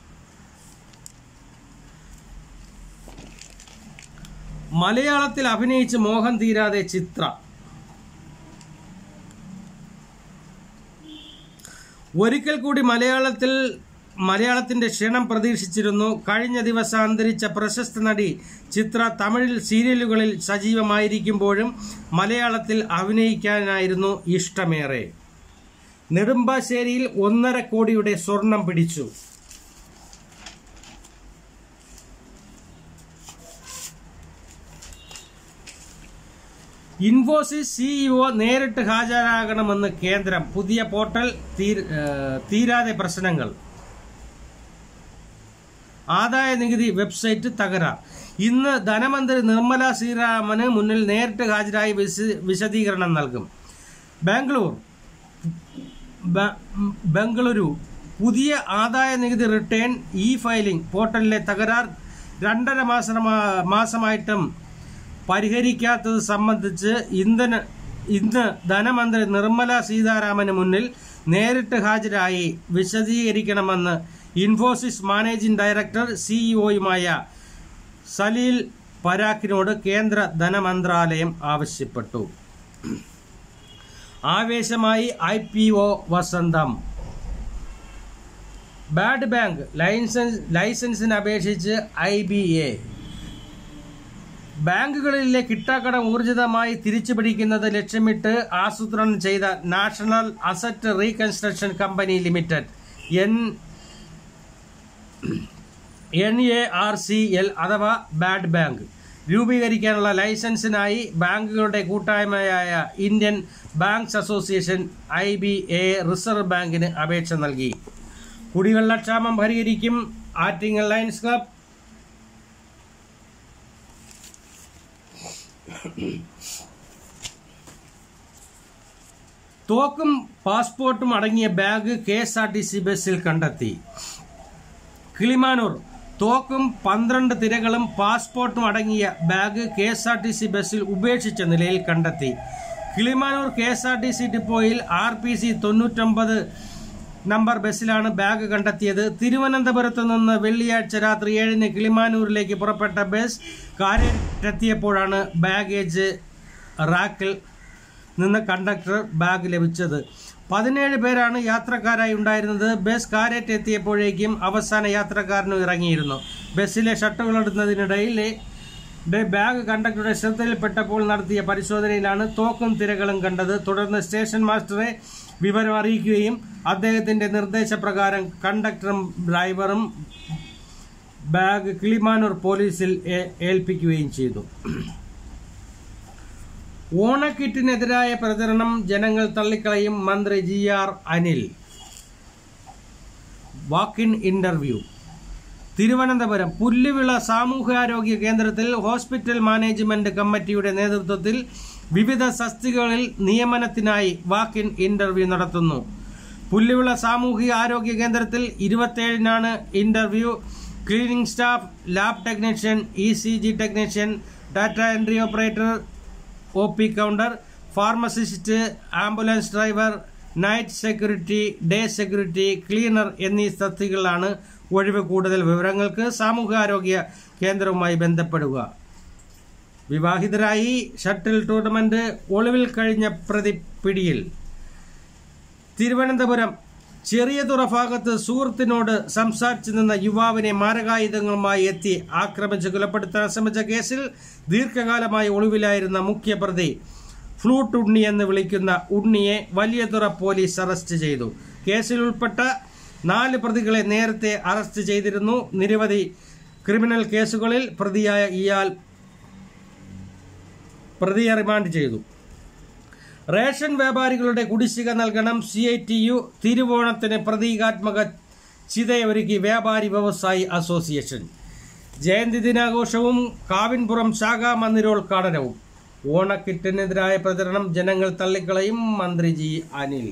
മലയാളത്തിൽ അഭിനയിച്ച് മോഹം തീരാതെ ചിത്ര ഒരിക്കൽ കൂടി മലയാളത്തിൽ മലയാളത്തിന്റെ ക്ഷണം പ്രതീക്ഷിച്ചിരുന്നു കഴിഞ്ഞ ദിവസം അന്തരിച്ച പ്രശസ്ത നടി ചിത്ര തമിഴിൽ സീരിയലുകളിൽ സജീവമായിരിക്കുമ്പോഴും മലയാളത്തിൽ അഭിനയിക്കാനായിരുന്നു ഇഷ്ടമേറെ നെടുമ്പാശ്ശേരിയിൽ ഒന്നര കോടിയുടെ സ്വർണം പിടിച്ചു ഇൻഫോസിസ് സിഇഒ നേരിട്ട് ഹാജരാകണമെന്ന് കേന്ദ്രം പുതിയ പോർട്ടൽ തീർ- ഏഹ് തീരാതെ പ്രശ്നങ്ങൾ ആദായ നികുതി വെബ്സൈറ്റ് തകരാർ ഇന്ന് ധനമന്ത്രി നിർമ്മല സീതാരാമന് മുന്നിൽ നേരിട്ട് ഹാജരായി വിശ- വിശദീകരണം നൽകും ബാംഗ്ലൂർ ബ- ബംഗളൂരു പുതിയ ആദായ നികുതി റിട്ടേൺ ഇ ഫയലിംഗ് പോർട്ടലിലെ തകരാർ രണ്ടര മാസമാ- മാസമായിട്ടും പരിഹരിക്കാത്തത് സംബന്ധിച്ച് ഇന്ധന ഇന്ന് ധനമന്ത്രി നിർമ്മല സീതാരാമന് മുന്നിൽ നേരിട്ട് ഹാജരായി വിശദീകരിക്കണമെന്ന് ഇൻഫോസിസ് മാനേജിംഗ് ഡയറക്ടർ സിഇഒയുമായ സലീൽ പരാഖിനോട് കേന്ദ്ര ധനമന്ത്രാലയം ആവശ്യപ്പെട്ടു ആവേശമായി ഐ പി ഒ വസന്തം ബാഡ് ബാങ്ക് ലൈസൻസ് ലൈസൻസിന് അപേക്ഷിച്ച് ഐ ബി എ ബാങ്കുകളിലെ കിട്ടാക്കടം ഊർജിതമായി തിരിച്ചുപിടിക്കുന്നത് ലക്ഷ്യമിട്ട് ആസൂത്രണം ചെയ്ത national asset reconstruction company limited N N A R C L അഥവാ ബാഡ് ബാങ്ക് രൂപീകരിക്കാനുള്ള ലൈസൻസിനായി ബാങ്കുകളുടെ കൂട്ടായ്മയായ Indian banks association I B A reserve ബാങ്കിന് അപേക്ഷ നൽകി കുടിവെള്ളക്ഷാമം പരിഹരിക്കും ആറ്റിങ്ങൽ ലയൺസ് ക്ലബ് തോക്കും പാസ്പോർട്ടും അടങ്ങിയ bag K S R T C ബസ്സിൽ കണ്ടെത്തി കിളിമാനൂർ തോക്കും പന്ത്രണ്ട് തിരകളും പാസ്പോർട്ടും അടങ്ങിയ bag K S R T C ബസ്സിൽ ഉപേക്ഷിച്ച നിലയിൽ കണ്ടെത്തി Kilimanoor K S R T C ഡിപ്പോയിൽ ആർ പി സി തൊണ്ണൂറ്റൊമ്പത് നമ്പർ ബസ്സിലാണ് ബാഗ് കണ്ടെത്തിയത് തിരുവനന്തപുരത്ത് നിന്ന് വെള്ളിയാഴ്ച രാത്രി ഏഴിന് കിളിമാനൂരിലേക്ക് പുറപ്പെട്ട ബസ് കാരേറ്റെത്തിയപ്പോഴാണ് ബാഗേജ് റാക്കിൽ നിന്ന് കണ്ടക്ടർ ബാഗ് ലഭിച്ചത് പതിനേഴ് പേരാണ് യാത്രക്കാരായി ഉണ്ടായിരുന്നത് ബസ് കാരറ്റ് എത്തിയപ്പോഴേക്കും അവസാന യാത്രക്കാരനും ഇറങ്ങിയിരുന്നു ബസ്സിലെ ഷട്ടുകളിടുന്നതിനിടയിലെ ഡെ- ബാഗ് കണ്ടക്ടറുടെ ശ്രദ്ധയിൽപ്പെട്ടപ്പോൾ നടത്തിയ പരിശോധനയിലാണ് തോക്കും തിരകളും കണ്ടത് തുടർന്ന് സ്റ്റേഷൻ മാസ്റ്ററെ വിവരം അറിയിക്കുകയും അദ്ദേഹത്തിന്റെ നിർദ്ദേശപ്രകാരം കണ്ടക്ടറും ഡ്രൈവറും ബാഗ് കിളിമാനൂർ പോലീസിൽ ഏ- ഏൽപ്പിക്കുകയും ചെയ്തു ഓണക്കിറ്റിനെതിരായ പ്രചരണം ജനങ്ങൾ തള്ളിക്കളയും മന്ത്രി G R Anil walk in interview Thiruvananthapuram Pulluvila സാമൂഹ്യാരോഗ്യ കേന്ദ്രത്തിൽ ഹോസ്പിറ്റൽ മാനേജ്മെന്റ് കമ്മിറ്റിയുടെ നേതൃത്വത്തിൽ വിവിധ തസ്തികകളിൽ നിയമനത്തിനായി വാക്കിൻ ഇന്റർവ്യൂ നടത്തുന്നു പുല്ലുവിള സാമൂഹിക ആരോഗ്യ കേന്ദ്രത്തിൽ ഇരുപത്തിയേഴിനാണ് interview cleaning staff lab technician E C G technician data entry operator O P counter pharmacist ambulance driver night security day security cleaner എന്നീ തസ്തികകളിലാണ് ഒഴിവ് കൂടുതൽ വിവരങ്ങൾക്ക് സാമൂഹികാരോഗ്യ കേന്ദ്രവുമായി ബന്ധപ്പെടുക വിവാഹിതരായി ഷട്ടിൽ ടൂർണമെന്റ് ഒളിവിൽ കഴിഞ്ഞ പ്രതി പിടിയിൽ തിരുവനന്തപുരം ചെറിയതുറ ഭാഗത്ത് സുഹൃത്തിനോട് സംസാരിച്ചു നിന്ന യുവാവിനെ മാരകായുധങ്ങളുമായി എത്തി ആക്രമിച്ച് കൊലപ്പെടുത്താൻ ശ്രമിച്ച കേസിൽ ദീർഘകാലമായി ഒളിവിലായിരുന്ന മുഖ്യപ്രതി ഫ്ലൂട്ട് ഉണ്ണി എന്ന് വിളിക്കുന്ന ഉണ്ണിയെ വലിയതുറ പോലീസ് അറസ്റ്റ് ചെയ്തു കേസിൽ ഉൾപ്പെട്ട നാല് പ്രതികളെ നേരത്തെ അറസ്റ്റ് ചെയ്തിരുന്നു നിരവധി ക്രിമിനൽ കേസുകളിൽ പ്രതിയായ ഇയാൾ പ്രതിയെ റിമാൻഡ് ചെയ്തു റേഷൻ വ്യാപാരികളുടെ കുടിശ്ശിക നൽകണം സി ഐ ടി യു തിരുവോണത്തിന് പ്രതീകാത്മക ചിതയൊരുക്കി വ്യാപാരി വ്യവസായി അസോസിയേഷൻ ജയന്തി ദിനാഘോഷവും കാവിൻപുറം ശാഖാ മന്ദിരോദ്ഘാടനവും ഓണക്കിറ്റിനെതിരായ പ്രചരണം ജനങ്ങൾ തള്ളിക്കളയും മന്ത്രി ജി അനിൽ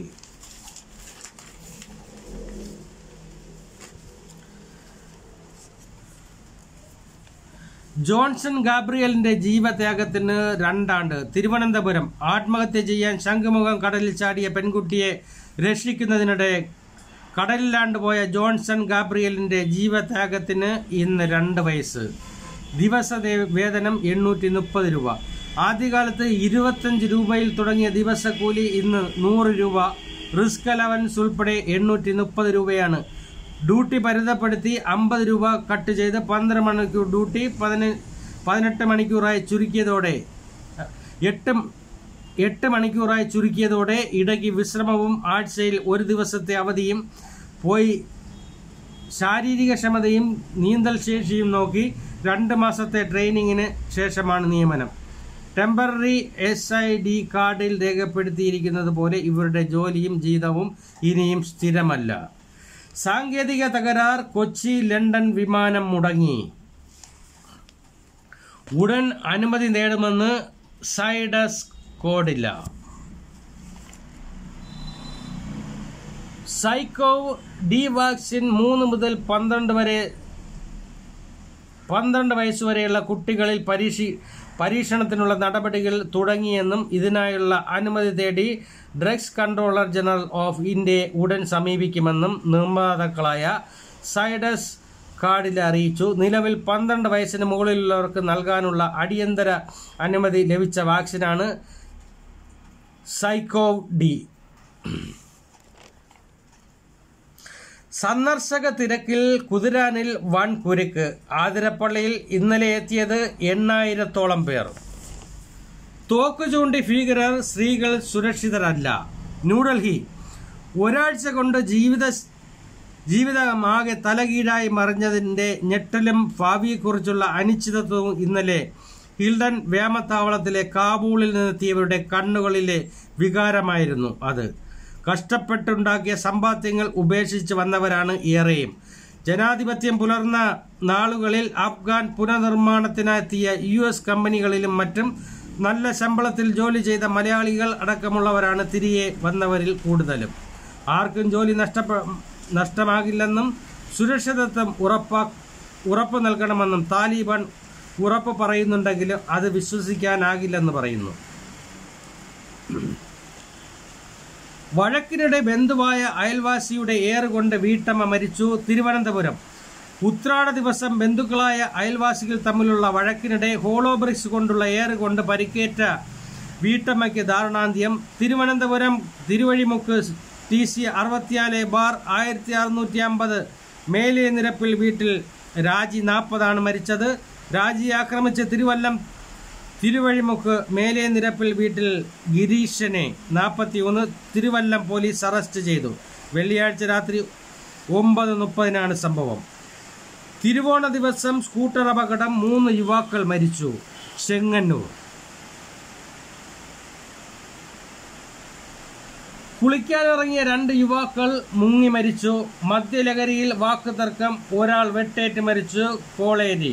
ജോൺസൺ ഗാബ്രിയലിന്റെ ജീവത്യാഗത്തിന് രണ്ടാണ്ട് തിരുവനന്തപുരം ആത്മഹത്യ ചെയ്യാൻ ശംഖുമുഖം കടലിൽ ചാടിയ പെൺകുട്ടിയെ രക്ഷിക്കുന്നതിനിടെ കടലിലാണ്ടുപോയ ജോൺസൺ ഗാബ്രിയലിന്റെ ജീവത്യാഗത്തിന് ഇന്ന് രണ്ട് വയസ്സ് ദിവസ ദേ- വേതനം എണ്ണൂറ്റി മുപ്പത് രൂപ ആദ്യകാലത്ത് ഇരുപത്തഞ്ച് രൂപയിൽ തുടങ്ങിയ ദിവസക്കൂലി ഇന്ന് നൂറ് രൂപ റിസ്ക് അലവൻസ് ഉൾപ്പെടെ എണ്ണൂറ്റി മുപ്പത് രൂപയാണ് ഡ്യൂട്ടി പരിതപ്പെടുത്തി അമ്പത് രൂപ കട്ട് ചെയ്ത് പന്ത്രണ്ട് മണിക്കൂർ ഡ്യൂട്ടി പതിന പതിനെട്ട് മണിക്കൂറായി ചുരുക്കിയതോടെ എട്ട് എട്ട് മണിക്കൂറായി ചുരുക്കിയതോടെ ഇടയ്ക്ക് വിശ്രമവും ആഴ്ചയിൽ ഒരു ദിവസത്തെ അവധിയും പോയി ശാരീരിക ക്ഷമതയും നീന്തൽ ശേഷിയും നോക്കി രണ്ട് മാസത്തെ ട്രെയിനിങ്ങിന് ശേഷമാണ് നിയമനം ടെമ്പററി എസ് ഐ ഡി കാർഡിൽ രേഖപ്പെടുത്തിയിരിക്കുന്നത് പോലെ ഇവരുടെ ജോലിയും ജീവിതവും ഇനിയും സ്ഥിരമല്ല സാങ്കേതിക തകരാർ കൊച്ചി ലണ്ടൻ വിമാനം മുടങ്ങി ഉടൻ അനുമതി നേടുമെന്ന് സൈഡസ് കോഡില്ല സൈക്കോ ഡി വാക്സിൻ മൂന്ന് മുതൽ പന്ത്രണ്ട് വരെ പന്ത്രണ്ട് വയസ്സുവരെയുള്ള കുട്ടികളിൽ പരീക്ഷി പരീക്ഷണത്തിനുള്ള നടപടികൾ തുടങ്ങിയെന്നും ഇതിനായുള്ള അനുമതി തേടി ഡ്രഗ്സ് കൺട്രോളർ ജനറൽ ഓഫ് ഇന്ത്യയെ ഉടൻ സമീപിക്കുമെന്നും നിർമ്മാതാക്കളായ സൈഡസ് കാർഡിൽ അറിയിച്ചു നിലവിൽ പന്ത്രണ്ട് വയസ്സിന് മുകളിലുള്ളവർക്ക് നൽകാനുള്ള അടിയന്തര അനുമതി ലഭിച്ച വാക്സിനാണ് സൈക്കോവ് ഡി സന്ദർശക തിരക്കിൽ കുതിരാനിൽ വൻ കുരുക്ക് ആതിരപ്പള്ളിയിൽ ഇന്നലെ എത്തിയത് എണ്ണായിരത്തോളം പേർ തോക്ക് ചൂണ്ടി ഭീകരർ സ്ത്രീകൾ സുരക്ഷിതരല്ല ന്യൂഡൽഹി ഒരാഴ്ച കൊണ്ട് ജീവിത ജീവിതമാകെ തലകീഴായി മറിഞ്ഞതിന്റെ ഞെട്ടലും ഭാവിയെക്കുറിച്ചുള്ള അനിശ്ചിതത്വവും ഇന്നലെ ഹിൽഡൻ വ്യാമത്താവളത്തിലെ കാബൂളിൽ നിന്നെത്തിയവരുടെ കണ്ണുകളിലെ വികാരമായിരുന്നു അത് കഷ്ടപ്പെട്ടുണ്ടാക്കിയ സമ്പാദ്യങ്ങൾ ഉപേക്ഷിച്ച് വന്നവരാണ് ഏറെയും ജനാധിപത്യം പുലർന്ന നാളുകളിൽ അഫ്ഗാൻ പുനർനിർമ്മാണത്തിനെത്തിയ യു എസ് കമ്പനികളിലും മറ്റും നല്ല ശമ്പളത്തിൽ ജോലി ചെയ്ത മലയാളികൾ അടക്കമുള്ളവരാണ് തിരികെ വന്നവരിൽ കൂടുതലും ആർക്കും ജോലി നഷ്ടപ്പെ നഷ്ടമാകില്ലെന്നും സുരക്ഷിതത്വം ഉറപ്പാ ഉറപ്പ് നൽകണമെന്നും താലിബാൻ ഉറപ്പ് പറയുന്നുണ്ടെങ്കിലും അത് വിശ്വസിക്കാനാകില്ലെന്ന് പറയുന്നു വഴക്കിനിടെ ബന്ധുവായ അയൽവാസിയുടെ ഏറുകൊണ്ട് വീട്ടമ്മ മരിച്ചു തിരുവനന്തപുരം ഉത്രാട ദിവസം ബന്ധുക്കളായ അയൽവാസികൾ തമ്മിലുള്ള വഴക്കിനിടെ ഹോളോ ബ്രിക്സ് കൊണ്ടുള്ള ഏറ് കൊണ്ട് പരിക്കേറ്റ വീട്ടമ്മയ്ക്ക് ദാരുണാന്ത്യം തിരുവനന്തപുരം തിരുവഴിമുക്ക് ടി സി അറുപത്തിനാല് ബാർ ആയിരത്തി അറുന്നൂറ്റി അമ്പത് മേലെ നിരപ്പിൽ വീട്ടിൽ രാജി നാൽപ്പതാണ് മരിച്ചത് രാജിയെ ആക്രമിച്ച തിരുവല്ലം തിരുവഴിമുക്ക് മേലെ നിരപ്പിൽ വീട്ടിൽ ഗിരീഷനെ നാൽപ്പത്തിയൊന്ന് തിരുവല്ലം പോലീസ് അറസ്റ്റ് ചെയ്തു വെള്ളിയാഴ്ച രാത്രി ഒമ്പത് മുപ്പതിനാണ് സംഭവം തിരുവോണ ദിവസം സ്കൂട്ടർ അപകടം മൂന്ന് യുവാക്കൾ മരിച്ചു ചെങ്ങന്നൂർ കുളിക്കാനിറങ്ങിയ രണ്ട് യുവാക്കൾ മുങ്ങി മരിച്ചു മദ്യലഹരിയിൽ വാക്കുതർക്കം ഒരാൾ വെട്ടേറ്റ് മരിച്ചു കോളേരി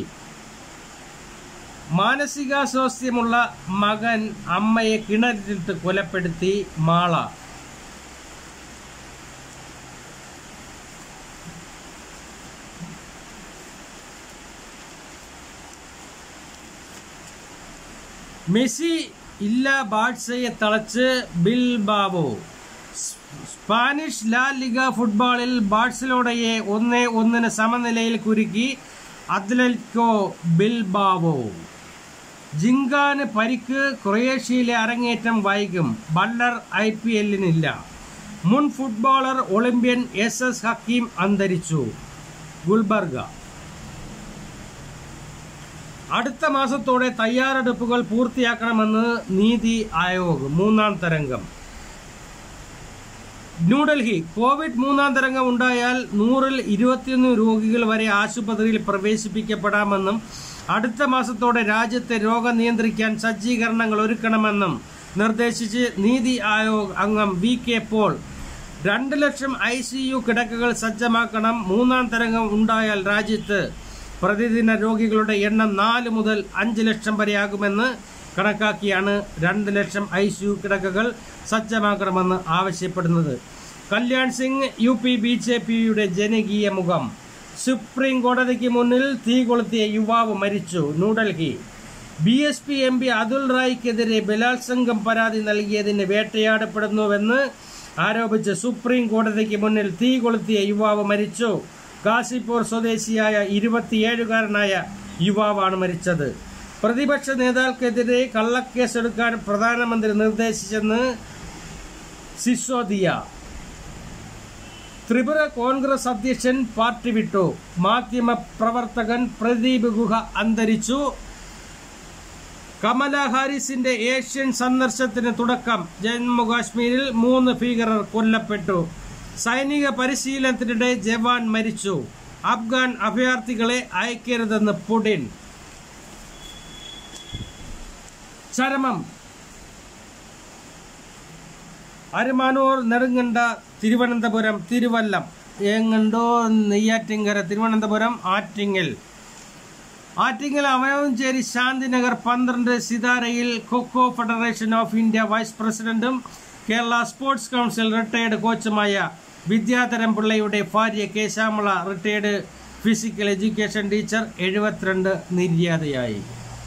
മാനസികാസ്വാസ്ഥ്യമുള്ള മകൻ അമ്മയെ കിണറ്റിട്ട് കൊലപ്പെടുത്തി മാള മെസ്സി ഇല്ല ബാഴ്സയെ തളച്ച് Bilbao Spanish La Liga ഫുട്ബോളിൽ ബാഴ്സലോണയെ ഒന്ന് ഒന്നിന് സമനിലയിൽ കുരുക്കി അത്ലറ്റിക്കോ ബിൽബാവോ ജിങ്കാന് പരിക്ക് ക്രൊയേഷ്യയിലെ അരങ്ങേറ്റം വൈകും ബള്ളർ ഐ പി എല്ലിനില്ല മുൻ footballer Olympian S S Hakeem അന്തരിച്ചു ഗുൽബർഗ അടുത്ത മാസത്തോടെ തയ്യാറെടുപ്പുകൾ പൂർത്തിയാക്കണമെന്ന് നീതി ആയോഗ് മൂന്നാം തരംഗം ന്യൂഡൽഹി കോവിഡ് മൂന്നാം തരംഗം ഉണ്ടായാൽ നൂറിൽ ഇരുപത്തിയൊന്ന് രോഗികൾ വരെ ആശുപത്രിയിൽ പ്രവേശിപ്പിക്കപ്പെടാമെന്നും അടുത്ത മാസത്തോടെ രാജ്യത്തെ രോഗം നിയന്ത്രിക്കാൻ സജ്ജീകരണങ്ങൾ ഒരുക്കണമെന്നും നിർദ്ദേശിച്ച് നീതി ആയോഗ് അംഗം വി കെ പോൾ രണ്ട് ലക്ഷം ഐ സി യു കിടക്കകൾ സജ്ജമാക്കണം മൂന്നാം തരംഗം ഉണ്ടായാൽ രാജ്യത്ത് പ്രതിദിന രോഗികളുടെ എണ്ണം നാല് മുതൽ അഞ്ച് ലക്ഷം വരെയാകുമെന്ന് കണക്കാക്കിയാണ് രണ്ട് ലക്ഷം ഐ സി യു കിടക്കകൾ സജ്ജമാക്കണമെന്ന് ആവശ്യപ്പെടുന്നത് Kalyan Singh U P B J പിയുടെ ജനകീയ മുഖം സുപ്രീം കോടതിക്ക് മുന്നിൽ തീ കൊളുത്തിയ യുവാവ് മരിച്ചു New Delhi B S P M P Atul റായ്ക്കെതിരെ ബലാത്സംഗം പരാതി നൽകിയതിന് വേട്ടയാടപ്പെടുന്നുവെന്ന് ആരോപിച്ച് സുപ്രീം കോടതിക്ക് മുന്നിൽ തീ കൊളുത്തിയ യുവാവ് മരിച്ചു ഗാസിപ്പൂർ സ്വദേശിയായ ഇരുപത്തിയേഴുകാരനായ യുവാവാണ് മരിച്ചത് പ്രതിപക്ഷ നേതാക്കൾക്കെതിരെ കള്ളക്കേസെടുക്കാൻ പ്രധാനമന്ത്രി നിർദ്ദേശിച്ചെന്ന് സിസോദിയ ത്രിപുര കോൺഗ്രസ് അധ്യക്ഷൻ പാർട്ടി വിട്ടു മാധ്യമ പ്രവർത്തകൻ പ്രദീപ് ഗുഹ അന്തരിച്ചു കമല ഹാരിസിന്റെ ഏഷ്യൻ സന്ദർശനത്തിന് തുടക്കം ജമ്മുകാശ്മീരിൽ മൂന്ന് ഭീകരർ കൊല്ലപ്പെട്ടു സൈനിക പരിശീലനത്തിനിടെ ജവാൻ മരിച്ചു അഫ്ഗാൻ അഭയാർത്ഥികളെ അയക്കരുതെന്ന് പുടിൻ ചരമം അരുമാനൂർ നെടുങ്കണ്ട തിരുവനന്തപുരം തിരുവല്ലം ഏങ്ങണ്ടോ നെയ്യാറ്റിങ്കര തിരുവനന്തപുരം ആറ്റിങ്ങൽ ആറ്റിങ്ങൽ അവനവഞ്ചേരി ശാന്തിനഗർ പന്ത്രണ്ട് സിതാരയിൽ kho kho federation of India vice പ്രസിഡന്റും കേരള സ്പോർട്സ് കൗൺസിൽ റിട്ടയർഡ് കോച്ചുമായ വിദ്യാധരൻ പിള്ളയുടെ ഭാര്യ K Shyamala retired physical education teacher എഴുപത്തിരണ്ട് നിര്യാതയായി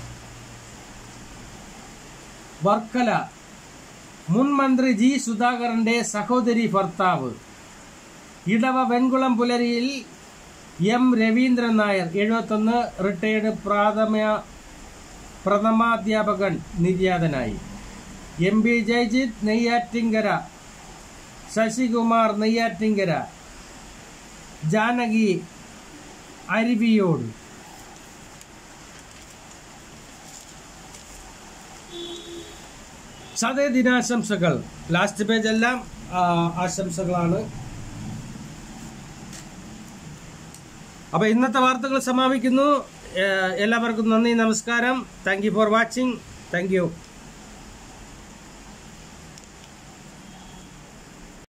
വർക്കല മുൻ മന്ത്രി ജി സുധാകരന്റെ സഹോദരി ഭർത്താവ് ഇടവ വെൺകുളം പുലരിയിൽ എം രവീന്ദ്രൻ നായർ എഴുപത്തൊന്ന് റിട്ടയർഡ് പ്രാഥമിക പ്രഥമാധ്യാപകൻ നിര്യാതനായി എം പി ജയജിത്ത് നെയ്യാറ്റിങ്കര ശശികുമാർ നെയ്യാറ്റിങ്കര ജാനകി അരുവിയോട് ചതയ ദിനാശംസകൾ ലാസ്റ്റ് പേജ് എല്ലാം ആ, ആശംസകളാണ് അപ്പൊ ഇന്നത്തെ വാർത്തകൾ സമാപിക്കുന്നു ഏഹ് എല്ലാവർക്കും നന്ദി നമസ്കാരം thank you for watching thank U